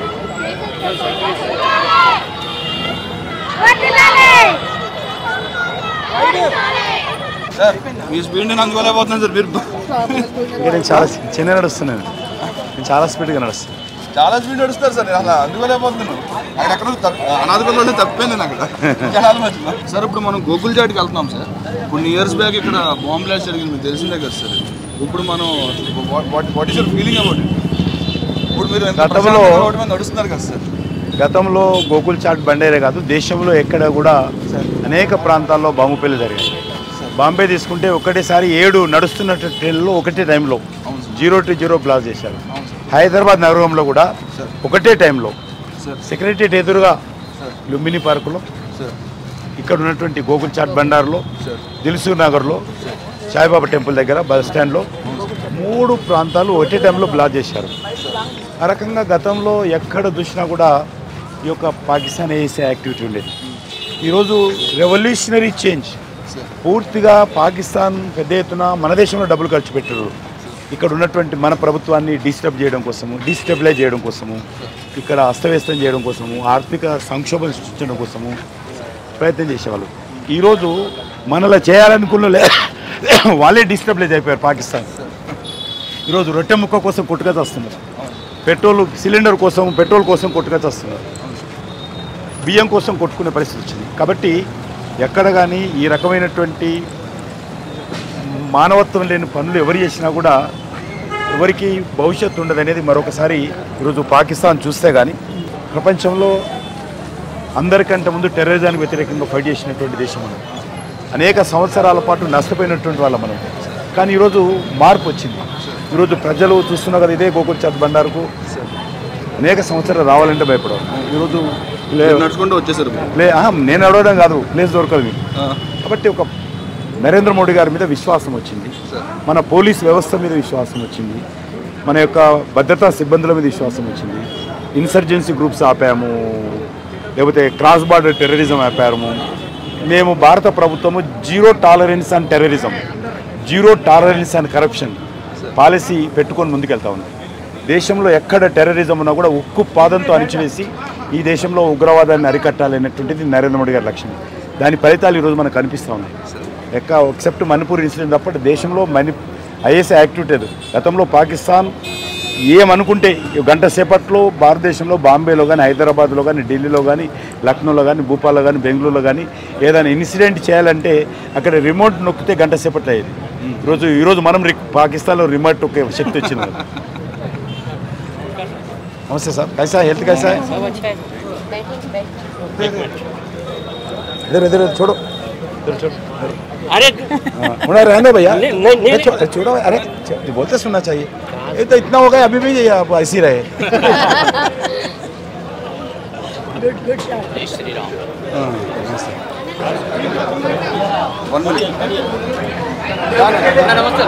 సార్ మీ స్పీడ్ నేను అందుకోలేకపోతున్నాను సార్ మీరు ఇక నేను చాలా చిన్న నడుస్తున్నాను నేను చాలా స్పీడ్గా నడుస్తాను చాలా స్పీడ్ నడుస్తారు సార్ నేను అలా అందుకోలేకపోతున్నాను అక్కడ ఎక్కడ అనాథ పిల్లలు తప్పిపోయింది నేను అక్కడ జనాల మధ్యలో సార్ ఇప్పుడు మనం గోకుల్ జాటికి వెళ్తున్నాం సార్ కొన్ని ఇయర్స్ బ్యాక్ ఇక్కడ బాంబ్ బ్లాస్ట్ జరిగింది మీకు తెలిసిందే కదా సార్ ఇప్పుడు మనం what is your feeling about ఇప్పుడు మీరు ఎంత గతంలో- ప్రశాంతంగా రోడ్డు మీద నడుస్తున్నారు కదా సార్ గతంలో గోకుల్ చాట్ బండేరే కాదు దేశంలో ఎక్కడ కూడా అనేక ప్రాంతాల్లో బాంబు పెళ్లి జరిగాయి బాంబే తీసుకుంటే ఒకటేసారి ఏడు నడుస్తున్న ట్రైన్లో ఒకటే టైంలో జీరో టు జీరో బ్లాక్ చేశారు హైదరాబాద్ నగరంలో కూడా ఒకటే టైంలో సెక్రటరియట్ ఎదురుగా లుంబిని పార్కులో ఇక్కడ ఉన్నటువంటి గోకుల్ చాట్ బండార్లో దిల్సూర్ నగర్లో సాయిబాబా టెంపుల్ దగ్గర బస్ స్టాండ్లో మూడు ప్రాంతాలు ఒకటే టైంలో బ్లాక్ చేశారు ఆ రకంగా గతంలో ఎక్కడ చూసినా కూడా ఈ యొక్క పాకిస్తాన్ వేసే యాక్టివిటీ ఉండేది ఈరోజు రెవల్యూషనరీ చేంజ్ పూర్తిగా పాకిస్తాన్ పెద్ద ఎత్తున మన దేశంలో డబ్బులు ఖర్చు పెట్టారు ఇక్కడ ఉన్నటువంటి మన ప్రభుత్వాన్ని డిస్టర్బ్ చేయడం కోసము డిస్టెబిలైజ్ చేయడం కోసము ఇక్కడ అస్తవ్యస్తం చేయడం కోసము ఆర్థిక సంక్షోభం సృష్టించడం కోసము ప్రయత్నం చేసేవాళ్ళు ఈరోజు మనలో చేయాలనుకున్న లే- వాళ్ళే డిస్టర్బిలైజ్ అయిపోయారు పాకిస్తాన్ ఈరోజు రొట్టె ముక్క కోసం కొట్టుకొని వస్తున్నారు పెట్రోల్ సిలిండర్ కోసం పెట్రోల్ కోసం కొట్టుకొని వస్తున్నారు బియ్యం కోసం కొట్టుకునే పరిస్థితి వచ్చింది కాబట్టి ఎక్కడ కానీ ఈ రకమైనటువంటి మానవత్వం లేని పనులు ఎవరు చేసినా కూడా ఎవరికి భవిష్యత్తు ఉండదు అనేది మరొకసారి ఈరోజు పాకిస్తాన్ చూస్తే కానీ ప్రపంచంలో అందరికంటే ముందు టెర్రరిజానికి వ్యతిరేకంగా ఫైట్ చేసినటువంటి దేశం మనం అనేక సంవత్సరాల పాటు నష్టపోయినటువంటి వాళ్ళం మనం కానీ ఈరోజు మార్పు వచ్చింది ఈరోజు ప్రజలు చూస్తున్నా కదా ఇదే గోకుల్ చాట్ బండారుకు అనేక సంవత్సరాలు రావాలంటే భయపడవు ఈరోజు లే- మీరు నడుచుకుంటూ వచ్చేసారు ప్లే ఆహా, నేను అడగడం కాదు ప్లేస్ దొరకదు మీకు కాబట్టి ఒక నరేంద్ర మోడీ గారి మీద విశ్వాసం వచ్చింది మన పోలీస్ వ్యవస్థ మీద విశ్వాసం వచ్చింది మన యొక్క భద్రతా సిబ్బందుల మీద విశ్వాసం వచ్చింది ఇన్సర్జెన్సీ గ్రూప్స్ ఆపాము లేకపోతే క్రాస్ బార్డర్ టెర్రరిజం ఆపాము మేము భారత ప్రభుత్వము zero tolerance and terrorism zero tolerance and corruption policy పెట్టుకొని ముందుకెళ్తా ఉన్నాం దేశంలో ఎక్కడ టెర్రరిజం ఉన్నా కూడా ఉక్కు పాదంతో అణిచివేసి ఈ దేశంలో ఉగ్రవాదాన్ని అరికట్టాలి అనేటువంటిది నరేంద్ర మోడీ గారి లక్ష్యం దాని ఫలితాలు ఈరోజు మనకు కనిపిస్తూ ఉన్నాయి ఎక్క ఎక్సెప్ట్ మణిపూర్ ఇన్సిడెంట్ తప్ప దేశంలో మణి ఐఎస్ యాక్టివిటీ లేదు గతంలో పాకిస్తాన్ ఏమనుకుంటే ఈ గంట సేపట్లో భారతదేశంలో బాంబేలో కానీ హైదరాబాద్లో కానీ ఢిల్లీలో కానీ లక్నోలో కానీ భూపాల్లో కానీ బెంగళూరులో కానీ ఏదైనా ఇన్సిడెంట్ చేయాలంటే అక్కడ రిమోట్ నొక్కితే గంట సేపట్లో అయ్యేది ఈరోజు ఈరోజు మనం రి- పాకిస్తాన్లో రిమోట్ ఒక శక్తి వచ్చింది నమస్తే సార్ కైసా హెల్త్ కైసా है? इधर इधर छोड़ो इधर छोड़ो अरे हाँ, होना रहने भैया नहीं, नहीं, नहीं, अरे छो- छोड़ो अरे छो- बोलते सुनना चाहिए ये तो इतना हो गया अभी भी ये आप ऐसे ही रहे जय श्री राम हाँ, नमस्ते। వన్ మినిట్ नमस्ते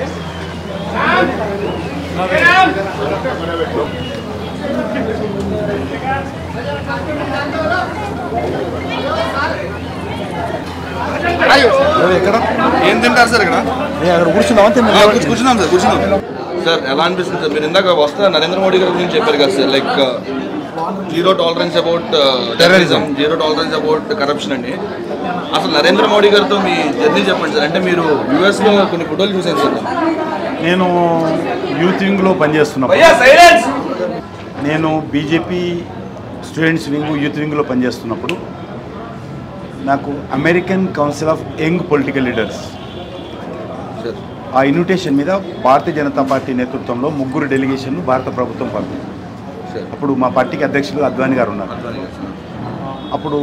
ఎవరు ఎక్కడ ఏం తింటారు సార్ ఇక్కడ నేను అక్కడ కూర్చున్నావా తిన్నా ఆ, కూర్చు- కూర్చున్నాం సార్ కూర్చున్నాం సార్ ఎలా అనిపిస్తుంది సార్ మీరు ఇందాక వస్తా నరేంద్ర మోడీ గారి గురించి చెప్పారు కదా sir like zero tolerance about terrorism zero tolerance about corruption అండి అసలు నరేంద్ర మోడీ గారితో మీ జర్నీ చెప్పండి సార్ అంటే మీరు యుఎస్లో కొన్ని ఫోటోలు చూసాను సార్ నేను యూత్ వింగ్లో పనిచేస్తున్నప్పుడు భయ్యా, silence! నేను బీజేపీ స్టూడెంట్స్ వింగ్ యూత్ వింగ్లో పనిచేస్తున్నప్పుడు నాకు American council of young political leaders ఆ ఇన్విటేషన్ మీద భారతీయ జనతా పార్టీ నేతృత్వంలో ముగ్గురు డెలిగేషన్ భారత ప్రభుత్వం పంపింది అప్పుడు మా పార్టీకి అధ్యక్షులు అద్వానీ గారు ఉన్నారు అప్పుడు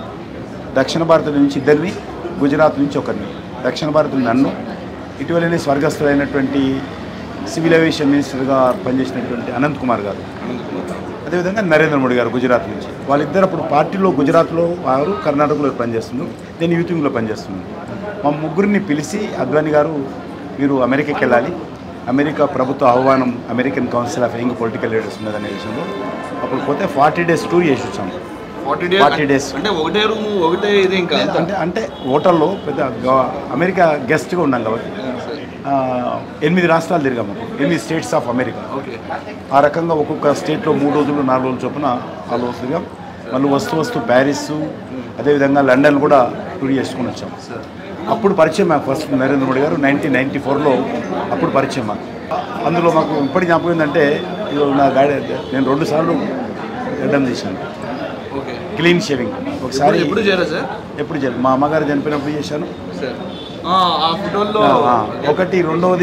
దక్షిణ భారత నుంచి ఇద్దరిని గుజరాత్ నుంచి ఒకరిని దక్షిణ భారత్ నన్ను ఇటీవలనే స్వర్గస్థులైనటువంటి సివిల్ ఏవియేషన్ మినిస్టర్గా పనిచేసినటువంటి అనంత్ కుమార్ గారు అదేవిధంగా నరేంద్ర మోడీ గారు గుజరాత్ నుంచి వాళ్ళిద్దరు అప్పుడు పార్టీలో గుజరాత్లో వారు కర్ణాటకలో పనిచేస్తున్నారు నేను యూత్ వింగ్లో పనిచేస్తున్నాను మా ముగ్గురిని పిలిచి అద్వానీ గారు మీరు అమెరికాకి వెళ్ళాలి అమెరికా ప్రభుత్వ ఆహ్వానం American council of young political leaders ఉన్నదనే విషయంలో అప్పుడు పోతే ఫార్టీ డేస్ టూర్ చేసి వచ్చాము ఫార్టీ ఫార్టీ డేస్ అంటే ఒకటే రూమ్ ఒకటే ఇది ఇంకా అంతా. అంటే అంటే హోటల్లో పెద్ద గవ- అమెరికా గెస్ట్గా ఉన్నాం కాబట్టి ఆ, ఎనిమిది రాష్ట్రాలు తిరిగాము ఎనిమిది స్టేట్స్ ఆఫ్ అమెరికా ఓకే ఆ రకంగా ఒక్కొక్క స్టేట్లో మూడు రోజులు నాలుగు రోజులు చొప్పున ఆ రోజు తిరిగాం మళ్ళీ వస్తూ వస్తూ ప్యారిస్ అదేవిధంగా లండన్ కూడా టూర్ చేసుకుని వచ్చాం అప్పుడు పరిచయం మాకు ఫస్ట్ నరేంద్ర మోడీ గారు నైన్టీన్ నైన్టీ ఫోర్లో అప్పుడు పరిచయం మాకు అందులో మాకు ఇప్పటి జ్ఞాపకం ఏంటంటే ఇదిగో నా గాడి నేను రెండు సార్లు గడ్డం తీశాను ఓకే క్లీన్ షేవింగ్ ఒకసారి ఎప్పుడు- ఎప్పుడు చేరా సార్ ఎప్పుడు చేయలేదు మా అమ్మగారు చనిపోయినప్పుడు చేశాను సార్ ఆ, ఆ ఫోటోల్లో ఆ, ఆ. ఒకటి రెండవది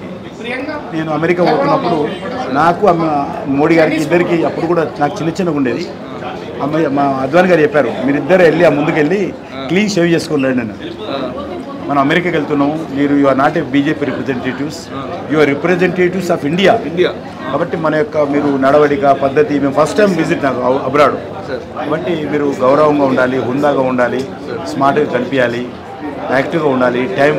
నేను అమెరికా పోతున్నప్పుడు నాకు అమ్మ మోడీ గారికి ఇద్దరికి అప్పుడు కూడా నాకు చిన్న చిన్నగా ఉండేది అమ్మాయి మా అద్వాని గారు చెప్పారు మీరిద్దరు వెళ్ళి ఆ ముందుకు వెళ్ళి క్లీన్ షేవ్ చేసుకొని రండి అన్నారు మనం అమెరికాకి వెళ్తున్నాం మీరు you are not a BJP representatives you are representatives of India India కాబట్టి మన యొక్క మీరు నడవడిక పద్ధతి మేము ఫస్ట్ టైం విజిట్ నాకు అబ్- అబ్రాడ్ కాబట్టి మీరు గౌరవంగా ఉండాలి హుందాగా ఉండాలి స్మార్ట్గా కనిపించాలి యాక్టివ్గా ఉండాలి టైం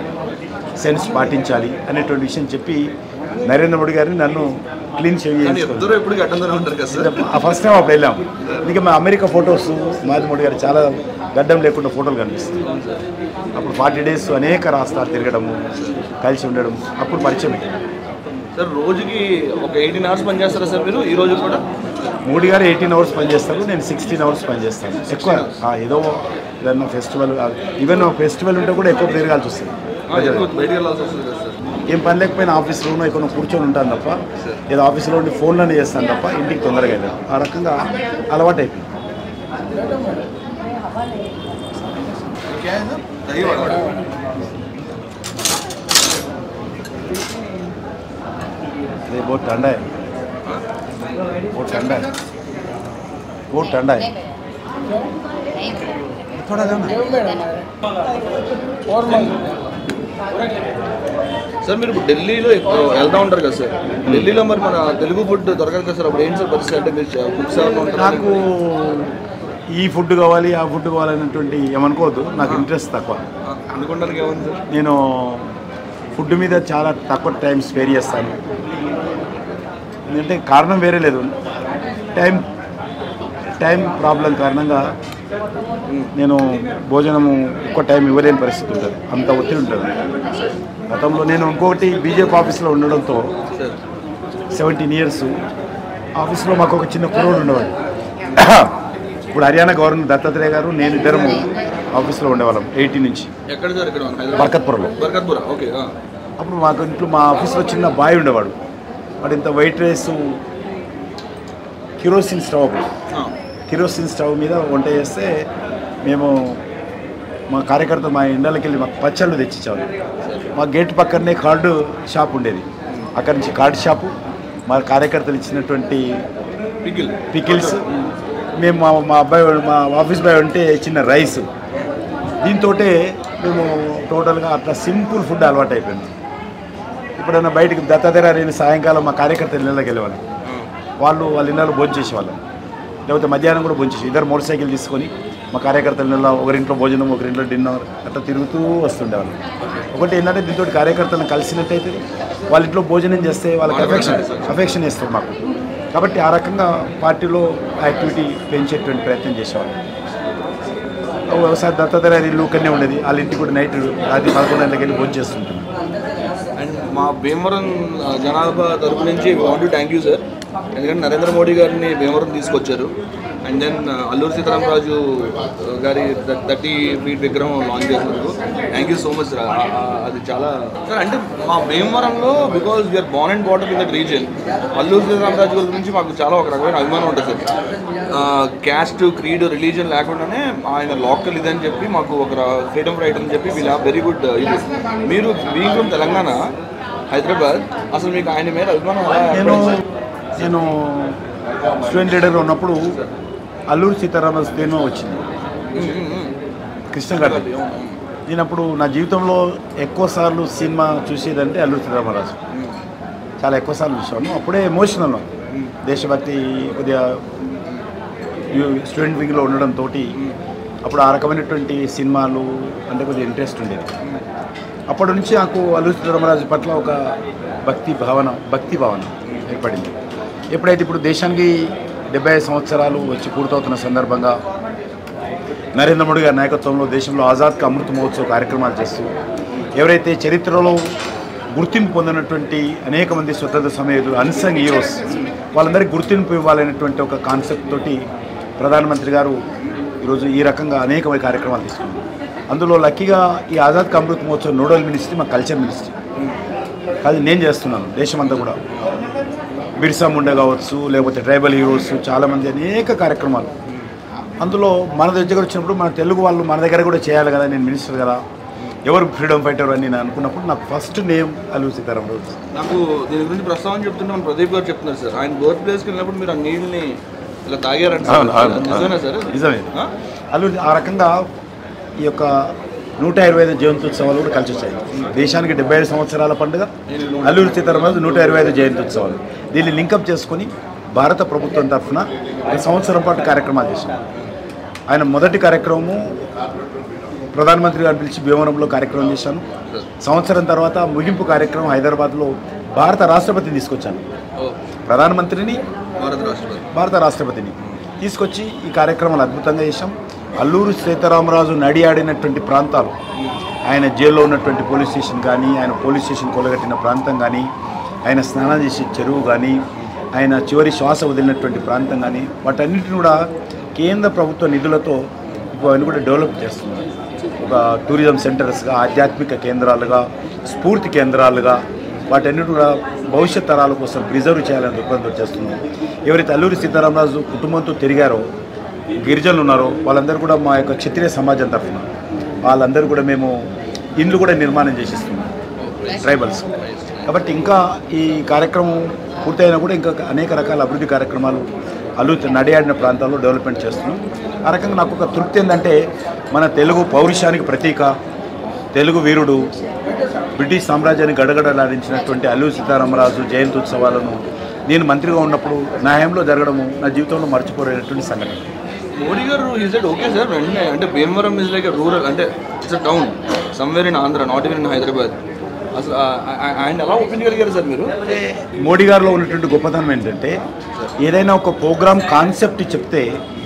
సెన్స్ పాటించాలి అనేటువంటి విషయం చెప్పి నరేంద్ర మోడీ గారిని నన్ను క్లీన్ షేవ్ కానీ చేయించుకోవాలి ఇద్దరు ఎప్పుడు గడ్డంతోనే ఉంటారు కదా సార్ ఆ ఫస్ట్ టైం అప్పుడు వెళ్ళాం ఇంకా మా అమెరికా ఫొటోస్ మాది మోడీ గారు చాలా గడ్డం లేకుండా ఫోటోలు కనిపిస్తాయి అప్పుడు ఫార్టీ డేస్ అనేక రాష్ట్రాలు తిరగడము కలిసి ఉండడం అప్పుడు పరిచయం అయ్యింది. సార్ రోజుకి ఒక ఎయిటీన్ అవర్స్ పని చేస్తారా సార్ మీరు ఈ రోజు కూడా మోడీ గారు ఎయిటీన్ అవర్స్ పనిచేస్తారు నేను సిక్స్టీన్ అవర్స్ పనిచేస్తాను ఎక్కువ ఆ, ఏదో ఏదన్నా ఫెస్టివల్ ఈవెన్ ఫెస్టివల్ ఉంటే కూడా ఎక్కువ తిరగాల్సి వస్తుంది ఆ, ఎక్కువ బయటికి వెళ్ళాల్సి వస్తుంది కదా సార్ ఏం పని లేకపోయినా ఆఫీస్లోనో ఎక్కడ కూర్చొని ఉంటాను తప్ప ఏదో ఆఫీస్లో ఉండి ఫోన్లోనే చేస్తాను తప్ప ఇంటికి తొందరగా వెళ్ళాను ఆ రకంగా అలవాటు అయిపోయింది दही वड़ा ये बहुत ठंडा है बहुत ठंडा है बहुत ठंडा है थोड़ा जाना సార్ మీరు ఇప్పుడు ఢిల్లీలో ఎక్కువ వెళ్తా ఉంటారు కదా సార్ ఢిల్లీలో మరి మన తెలుగు ఫుడ్ దొరకదు కదా సార్ అప్పుడు ఏంటి సార్ పరిస్థితి అంటే మీరు కుక్స్ ఏమైనా ఉంటారా నాకు ఈ ఫుడ్ కావాలి ఆ ఫుడ్ కావాలనేటువంటి ఏమనుకోవద్దు నాకు ఇంట్రెస్ట్ తక్కువ అనుకుంటానికి ఏముంది సార్ నేను ఫుడ్ మీద చాలా తక్కువ టైం స్పేర్ చేస్తాను ఎందుకంటే కారణం వేరే లేదు టైం టైం ప్రాబ్లం కారణంగా నేను భోజనము ఎక్కువ టైం ఇవ్వలేని పరిస్థితి ఉంటుంది అంత ఒత్తిడి ఉంటుంది గతంలో నేను ఇంకొకటి బీజేపీ ఆఫీస్లో ఉండడంతో సెవెంటీన్ ఇయర్స్ ఆఫీస్లో మాకు ఒక చిన్న కుర్రోడు ఉండేవాడు ఇప్పుడు హర్యానా గవర్నర్ దత్తాత్రేయ గారు నేను ఇద్దరము ఆఫీస్లో ఉండేవాళ్ళం ఎయిటీ నుంచి ఎక్కడ సార్ ఇక్కడ హైదరాబాద్ బర్కత్పురంలో బర్కత్పుర ఓకే ఆ. అప్పుడు మాకు ఇంట్లో మా ఆఫీస్లో చిన్న బాయ్ ఉండేవాడు వాడు ఇంత వైట్ రైస్ కిరోసిన్ స్టవ్ అప్పుడు ఆ. కిరోసిన్ స్టవ్ మీద వంట చేస్తే మేము మా కార్యకర్త మా ఇండ్లకి వెళ్ళి మాకు పచ్చళ్ళు తెచ్చిచ్చేవాళ్ళు మా గేట్ పక్కనే కార్డు షాప్ ఉండేది అక్కడి నుంచి కార్డు షాపు మా కార్యకర్తలు ఇచ్చినటువంటి పికిల్ పికిల్స్ మేము మా మా అబ్బాయి మా ఆఫీస్ బాయ్ ఉంటే చిన్న రైస్ దీంతో మేము టోటల్గా అట్లా సింపుల్ ఫుడ్ అలవాటు అయిపోయింది ఎప్పుడైనా బయటికి దత్తాత్రేయ నేను సాయంకాలం మా కార్యకర్తల ఇళ్ళకి వెళ్ళేవాళ్ళం వాళ్ళు వాళ్ళ ఇళ్ళలో భోజనం చేసేవాళ్ళం లేకపోతే మధ్యాహ్నం కూడా భోజనం చేసి ఇద్దరు మోటార్ సైకిల్ తీసుకొని మా కార్యకర్తల ఇళ్ళలో ఒకరింట్లో భోజనం ఒకరింట్లో డిన్నర్ అట్లా తిరుగుతూ వస్తుండేవాళ్ళం ఒకటి ఏంటంటే దీంతో కార్యకర్తలను కలిసినట్టయితే వాళ్ళ ఇంట్లో భోజనం చేస్తే వాళ్ళకి అఫెక్షన్ అఫెక్షన్ ఇస్తారు మాకు కాబట్టి ఆ రకంగా పార్టీలో యాక్టివిటీ పెంచేటువంటి ప్రయత్నం చేసేవాళ్ళం ఒకసారి దత్తాత్రేయ ఇల్లు ఇక్కడనే ఉండేది వాళ్ళ ఇంటికి కూడా నైట్ రాత్రి పదకొండు గంటలకు వెళ్ళి భోజనం చేస్తుంటాం అండ్ మా భీమవరం ఆ, జనాభా తరపు నుంచి వాంట్ థ్యాంక్ యూ సార్ ఎందుకంటే నరేంద్ర మోడీ గారిని భీమవరం తీసుకొచ్చారు అండ్ దెన్ అల్లూరు సీతారామరాజు గారి థర్టీ ఫీట్ విగ్రహం లాంచ్ చేసినందుకు thank you so much sir ఆ- ఆ- అది చాలా సార్ అంటే మా భీమవరంలో because we are born and bottom in that region Alluri Sitaramaraju గారి గురించి మాకు చాలా ఒక రకమైన అభిమానం ఉంటుంది సార్ క్యాస్ట్ క్రీడ్ రిలీజన్ లేకుండానే ఆయన లోకల్ ఇదని చెప్పి మాకు ఒక ఫ్రీడమ్ రైట్ అని చెప్పి వీళ్ళు వెరీ గుడ్ ఇది మీరు బీయింగ్ ఫ్రమ్ తెలంగాణ హైదరాబాద్ అసలు మీకు ఆయన మీద అభిమానం ఎలా నేను ఏర్పడింది? నేను స్టూడెంట్ లీడర్గా ఉన్నప్పుడు అల్లూరు సీతారామరాజు సినిమా వచ్చింది కృష్ణ గారు నేను అప్పుడు నా జీవితంలో ఎక్కువ సార్లు సినిమా చూసేదంటే అల్లూరు సీతారామరాజు చాలా ఎక్కువ సార్లు చూసాను అప్పుడే ఎమోషనల్ దేశభక్తి కొద్దిగా యు- స్టూడెంట్ వింగ్లో ఉండడంతో అప్పుడు ఆ రకమైనటువంటి సినిమాలు అంటే కొద్దిగా ఇంట్రెస్ట్ ఉండేది అప్పటి నుంచి నాకు అల్లూరి సీతారామరాజు పట్ల ఒక భక్తి భావన భక్తి భావన ఏర్పడింది ఎప్పుడైతే ఇప్పుడు దేశానికి డెబ్బై ఐదు సంవత్సరాలు వచ్చి పూర్తవుతున్న సందర్భంగా నరేంద్ర మోడీ గారి నాయకత్వంలో దేశంలో ఆజాద్ కా అమృత మహోత్సవ కార్యక్రమాలు చేస్తూ ఎవరైతే చరిత్రలో గుర్తింపు పొందినటువంటి అనేక మంది స్వతంత్ర సమయంలో అన్సంగ్ హీరోస్ వాళ్ళందరికీ గుర్తింపు ఇవ్వాలనేటువంటి ఒక కాన్సెప్ట్ తోటి ప్రధానమంత్రి గారు ఈరోజు ఈ రకంగా అనేక కార్యక్రమాలు తీసుకున్నారు అందులో లక్కీగా ఈ ఆజాద్ కా అమృత మహోత్సవ్ నోడల్ మినిస్ట్రీ మా కల్చర్ మినిస్ట్రీ అది నేను చేస్తున్నాను దేశమంతా కూడా బిర్సా ముండా కావచ్చు లేకపోతే ట్రైబల్ హీరోస్ చాలామంది అనేక కార్యక్రమాలు అందులో మన దగ్గర వచ్చినప్పుడు మన తెలుగు వాళ్ళు మన దగ్గర కూడా చేయాలి కదా నేను మినిస్టర్ కదా ఎవరు ఫ్రీడమ్ ఫైటర్ అని నేను అనుకున్నప్పుడు నాకు ఫస్ట్ నేమ్ అల్లూరి సీతారామరాజు నాకు దీని గురించి ప్రస్తావన చెప్తుంటే మన ప్రదీప్ గారు చెప్తున్నారు సార్ ఆయన బర్త్ ప్లేస్కి వెళ్ళినప్పుడు మీరు ఆ నీళ్ళని ఇలా తాగారంట అవును, అవును, నిజమేనా సార్ నిజమే ఆ? అల్లూరి ఆ రకంగా ఈ యొక్క నూట ఇరవై ఐదు జయంత్యుత్సవాలు కూడా కలిసి వచ్చాయి దేశానికి డెబ్బై ఐదు సంవత్సరాల పండుగ అల్లూరి సీతారామరాజు నూట ఇరవై ఐదు జయంత్యుత్సవాలు దీన్ని లింకప్ చేసుకొని భారత ప్రభుత్వం తరఫున ఒక సంవత్సరం పాటు కార్యక్రమాలు చేశాం ఆయన మొదటి కార్యక్రమము ప్రధానమంత్రి గారు పిలిచి భీమవరంలో కార్యక్రమం చేశాను సంవత్సరం తర్వాత ముగింపు కార్యక్రమం హైదరాబాద్లో భారత రాష్ట్రపతిని తీసుకొచ్చాను ప్రధానమంత్రిని భారత రాష్ట్రపతి భారత రాష్ట్రపతిని తీసుకొచ్చి ఈ కార్యక్రమాలు అద్భుతంగా చేశాం అల్లూరు సీతారామరాజు నడియాడినటువంటి ప్రాంతాలు ఆయన జైల్లో ఉన్నటువంటి పోలీస్ స్టేషన్ కానీ ఆయన పోలీస్ స్టేషన్ కొలగట్టిన ప్రాంతం కానీ ఆయన స్నానం చేసే చెరువు కానీ ఆయన చివరి శ్వాస వదిలినటువంటి ప్రాంతం కానీ వాటన్నిటిని కూడా కేంద్ర ప్రభుత్వ నిధులతో ఇప్పుడు ఆయన కూడా డెవలప్ చేస్తున్నారు ఒక టూరిజం సెంటర్స్గా ఆధ్యాత్మిక కేంద్రాలుగా స్ఫూర్తి కేంద్రాలుగా వాటన్నిటి కూడా భవిష్యత్ తరాల కోసం ప్రిజర్వ్ చేయాలని దృక్పథంతో చేస్తున్నాం ఎవరైతే అల్లూరి సీతారామరాజు కుటుంబంతో తిరిగారో గిరిజనులు ఉన్నారో వాళ్ళందరూ కూడా మా యొక్క క్షత్రియ సమాజం తరఫున వాళ్ళందరూ కూడా మేము ఇండ్లు కూడా నిర్మాణం చేసిస్తున్నాం ట్రైబల్స్ కాబట్టి ఇంకా ఈ కార్యక్రమం పూర్తయినా కూడా ఇంకా అనేక రకాల అభివృద్ధి కార్యక్రమాలు అల్లు నడియాడిన ప్రాంతాల్లో డెవలప్మెంట్ చేస్తున్నాం ఆ రకంగా నాకు ఒక తృప్తి ఏంటంటే మన తెలుగు పౌరుషానికి ప్రతీక తెలుగు వీరుడు బ్రిటిష్ సామ్రాజ్యాన్ని గడగడలాడించినటువంటి అల్లూరి సీతారామరాజు జయంతి ఉత్సవాలను నేను మంత్రిగా ఉన్నప్పుడు నా హయాంలో జరగడము నా జీవితంలో మర్చిపోలేనటువంటి సంఘటన మోడీ గారు ఈ సెడ్ ఓకే సార్ వెంటనే అంటే భీమవరం ఇస్ లైక్ రూరల్ అంటే it's town somewhere in Andhra not even in Hyderabad అసలు ఆ- ఆ- ఆయన ఎలా ఒప్పించగలిగారు సార్ మీరు మోడీ గారిలో ఉన్నటువంటి గొప్పతనం ఏంటంటే ఏదైనా ఒక ప్రోగ్రామ్ కాన్సెప్ట్ చెప్తే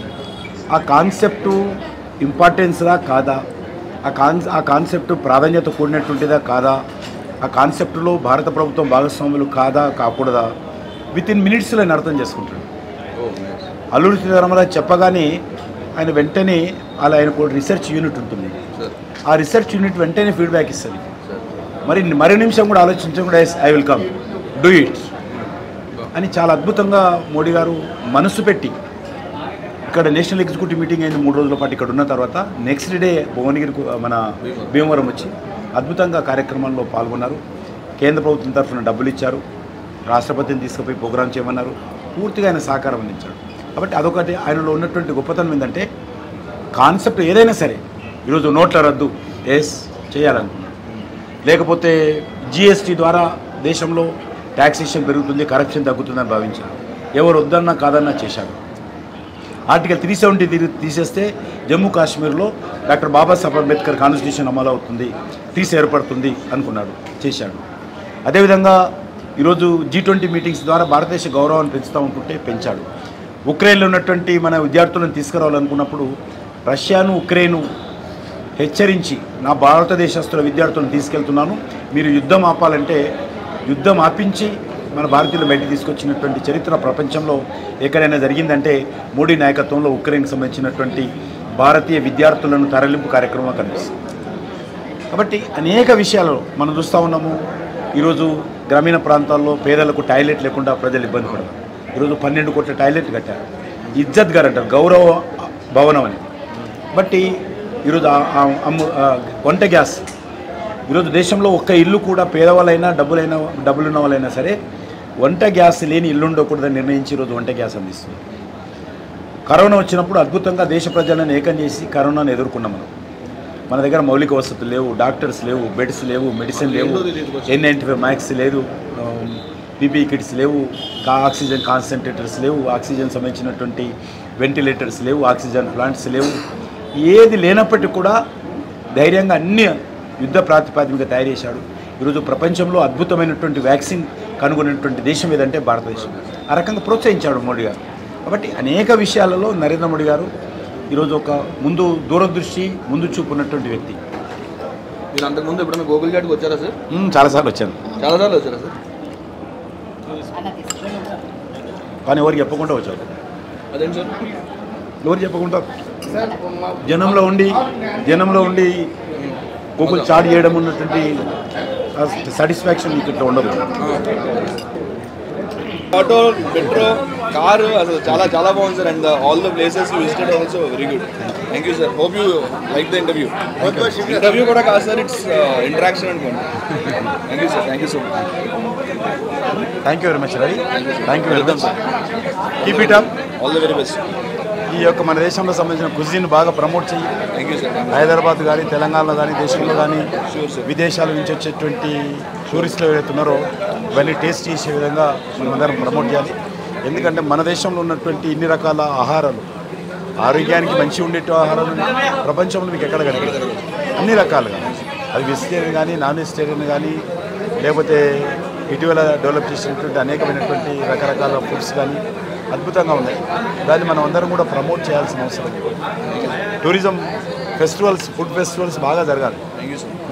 ఆ కాన్సెప్టు ఇంపార్టెన్స్గా కాదా ఆ కాన్ ఆ కాన్సెప్ట్ ప్రాధాన్యత కూడినటువంటిదా కాదా ఆ కాన్సెప్ట్లో భారత ప్రభుత్వం భాగస్వాములు కాదా కాకూడదా విత్ ఇన్ మినిట్స్లో ఆయన అర్థం చేసుకుంటాడు అల్లూరి సీతారామరాజు చెప్పగానే ఆయన వెంటనే అలా ఆయనకు రీసెర్చ్ యూనిట్ ఉంటుంది ఆ రీసెర్చ్ యూనిట్ వెంటనే ఫీడ్బ్యాక్ ఇస్తుంది మరి మరో నిమిషం కూడా ఆలోచించకుండా I will come do it అని చాలా అద్భుతంగా మోడీ గారు మనసు పెట్టి ఇక్కడ నేషనల్ ఎగ్జిక్యూటివ్ మీటింగ్ అయింది మూడు రోజుల పాటు ఇక్కడ ఉన్న తర్వాత నెక్స్ట్ డే భువనగిరి మన భీమవరం వచ్చి అద్భుతంగా కార్యక్రమాల్లో పాల్గొన్నారు కేంద్ర ప్రభుత్వం తరఫున డబ్బులు ఇచ్చారు రాష్ట్రపతిని తీసుకుపోయి ప్రోగ్రామ్ చేయమన్నారు పూర్తిగా ఆయన సహకారం అందించాడు కాబట్టి అదొకటి ఆయనలో ఉన్నటువంటి గొప్పతనం ఏంటంటే కాన్సెప్ట్ ఏదైనా సరే ఈరోజు నోట్ల రద్దు ఎస్ చేయాలనుకున్నాడు లేకపోతే జిఎస్టీ ద్వారా దేశంలో ట్యాక్సేషన్ పెరుగుతుంది కరప్షన్ తగ్గుతుందని భావించారు ఎవరు వద్దన్నా కాదన్నా చేశారు ఆర్టికల్ త్రీ సెవెంటీ తీసేస్తే జమ్మూ కాశ్మీర్లో డాక్టర్ బాబాసాహెబ్ అంబేద్కర్ కాన్స్టిట్యూషన్ అమలు అవుతుంది తీసి ఏర్పడుతుంది అనుకున్నాడు చేశాడు అదేవిధంగా ఈరోజు జీ ట్వంటీ మీటింగ్స్ ద్వారా భారతదేశ గౌరవాన్ని పెంచుతామనుకుంటే పెంచాడు ఉక్రెయిన్లో ఉన్నటువంటి మన విద్యార్థులను తీసుకురావాలనుకున్నప్పుడు రష్యాను ఉక్రెయిన్ హెచ్చరించి నా భారతదేశస్తుల విద్యార్థులను తీసుకెళ్తున్నాను మీరు యుద్ధం ఆపాలంటే యుద్ధం ఆపించి మన భారతీయులు బయటికి తీసుకొచ్చినటువంటి చరిత్ర ప్రపంచంలో ఎక్కడైనా జరిగిందంటే మోడీ నాయకత్వంలో ఉక్రెయిన్కి సంబంధించినటువంటి భారతీయ విద్యార్థులను తరలింపు కార్యక్రమం కనిపిస్తుంది కాబట్టి అనేక విషయాలు మనం చూస్తూ ఉన్నాము ఈరోజు గ్రామీణ ప్రాంతాల్లో పేదలకు టాయిలెట్ లేకుండా ప్రజలు ఇబ్బంది పడతారు ఈరోజు పన్నెండు కోట్ల టాయిలెట్ కట్టారు ఇజ్జత్ గారు అంటారు గౌరవ భవనం అని బట్టి ఈరోజు ఆ- ఆ- అమ్ము- ఆ వంట గ్యాస్ ఈరోజు దేశంలో ఒక్క ఇల్లు కూడా పేదవాళ్ళైనా డబ్బులైనా డబ్బులున్న వాళ్ళైనా సరే వంట గ్యాస్ లేని ఇల్లు ఉండకూడదని నిర్ణయించి ఈరోజు వంట గ్యాస్ అందిస్తుంది కరోనా వచ్చినప్పుడు అద్భుతంగా దేశ ప్రజలను ఏకం చేసి కరోనాను ఎదుర్కొన్నాం మనం మన దగ్గర మౌలిక వసతులు లేవు డాక్టర్స్ లేవు బెడ్స్ లేవు మెడిసిన్ లేవు ఎన్ నైంటీ ఫైవ్ మ్యాక్స్ లేదు పీపీ కిట్స్ లేవు కా ఆక్సిజన్ కాన్సన్ట్రేటర్స్ లేవు ఆక్సిజన్ సంబంధించినటువంటి వెంటిలేటర్స్ లేవు ఆక్సిజన్ ప్లాంట్స్ లేవు ఏది లేనప్పటికీ కూడా ధైర్యంగా అన్ని యుద్ధ ప్రాతిపాదికగా తయారు చేశాడు ఈరోజు ప్రపంచంలో అద్భుతమైనటువంటి వ్యాక్సిన్ కనుగొనేటువంటి దేశం ఏదంటే భారతదేశం ఆ రకంగా ప్రోత్సహించాడు మోడీ గారు కాబట్టి అనేక విషయాలలో నరేంద్ర మోడీ గారు ఈరోజు ఒక ముందు దూరదృష్టి ముందు చూపు ఉన్నటువంటి వ్యక్తి మీరు అంతకుముందు ఎప్పుడైనా గోకుల్ ఘాట్కి వచ్చారా సార్ మ్మ్, చాలాసార్లు వచ్చాను చాలాసార్లు వచ్చారా సార్ కానీ ఎవరికి చెప్పకుండా వచ్చారు అదేంటి సార్ ఎవరు చెప్పకుండా జనంలో ఉండి జనంలో ఉండి గూగుల్ చాట్ చేయడం ఉన్నటువంటి సాటిస్ఫాక్షన్ మీకు ఇట్లా ఉండదు ఆటో మెట్రో కారు అసలు చాలా చాలా బాగుంది sir and all the places visited also very good thank you sir hope you like the interview interview కూడా కాదు సార్ ఇట్స్ ఇంటరాక్షన్ అనుకోండి thank you sir thank you so much thank you very much Ravi thank you welcome sir keep it up all the very best ఈ యొక్క మన దేశంలో సంబంధించిన cuisine బాగా promote చేయి థ్యాంక్ యూ సార్ హైదరాబాద్ కానీ తెలంగాణలో కానీ దేశంలో కానీ విదేశాల నుంచి వచ్చేటువంటి టూరిస్టులు ఎవరైతే ఉన్నారో ఇవన్నీ టేస్ట్ చేసే విధంగా మనం అందరం ప్రమోట్ చేయాలి ఎందుకంటే మన దేశంలో ఉన్నటువంటి ఇన్ని రకాల ఆహారాలు ఆరోగ్యానికి మంచి ఉండేటి ఆహారాలు ప్రపంచంలో మీకు ఎక్కడ కనిపించదు అన్ని రకాలుగా అది వెజిటేరియన్ కానీ నాన్ వెజిటేరియన్ కానీ లేకపోతే ఇటీవల డెవలప్ చేసినటువంటి అనేకమైనటువంటి రకరకాల ఫుడ్స్ కానీ అద్భుతంగా ఉన్నాయి దాన్ని మనం అందరం కూడా ప్రమోట్ చేయాల్సిన అవసరం ఉంది టూరిజం ఫెస్టివల్స్ ఫుడ్ ఫెస్టివల్స్ బాగా జరగాలి థ్యాంక్ యూ సార్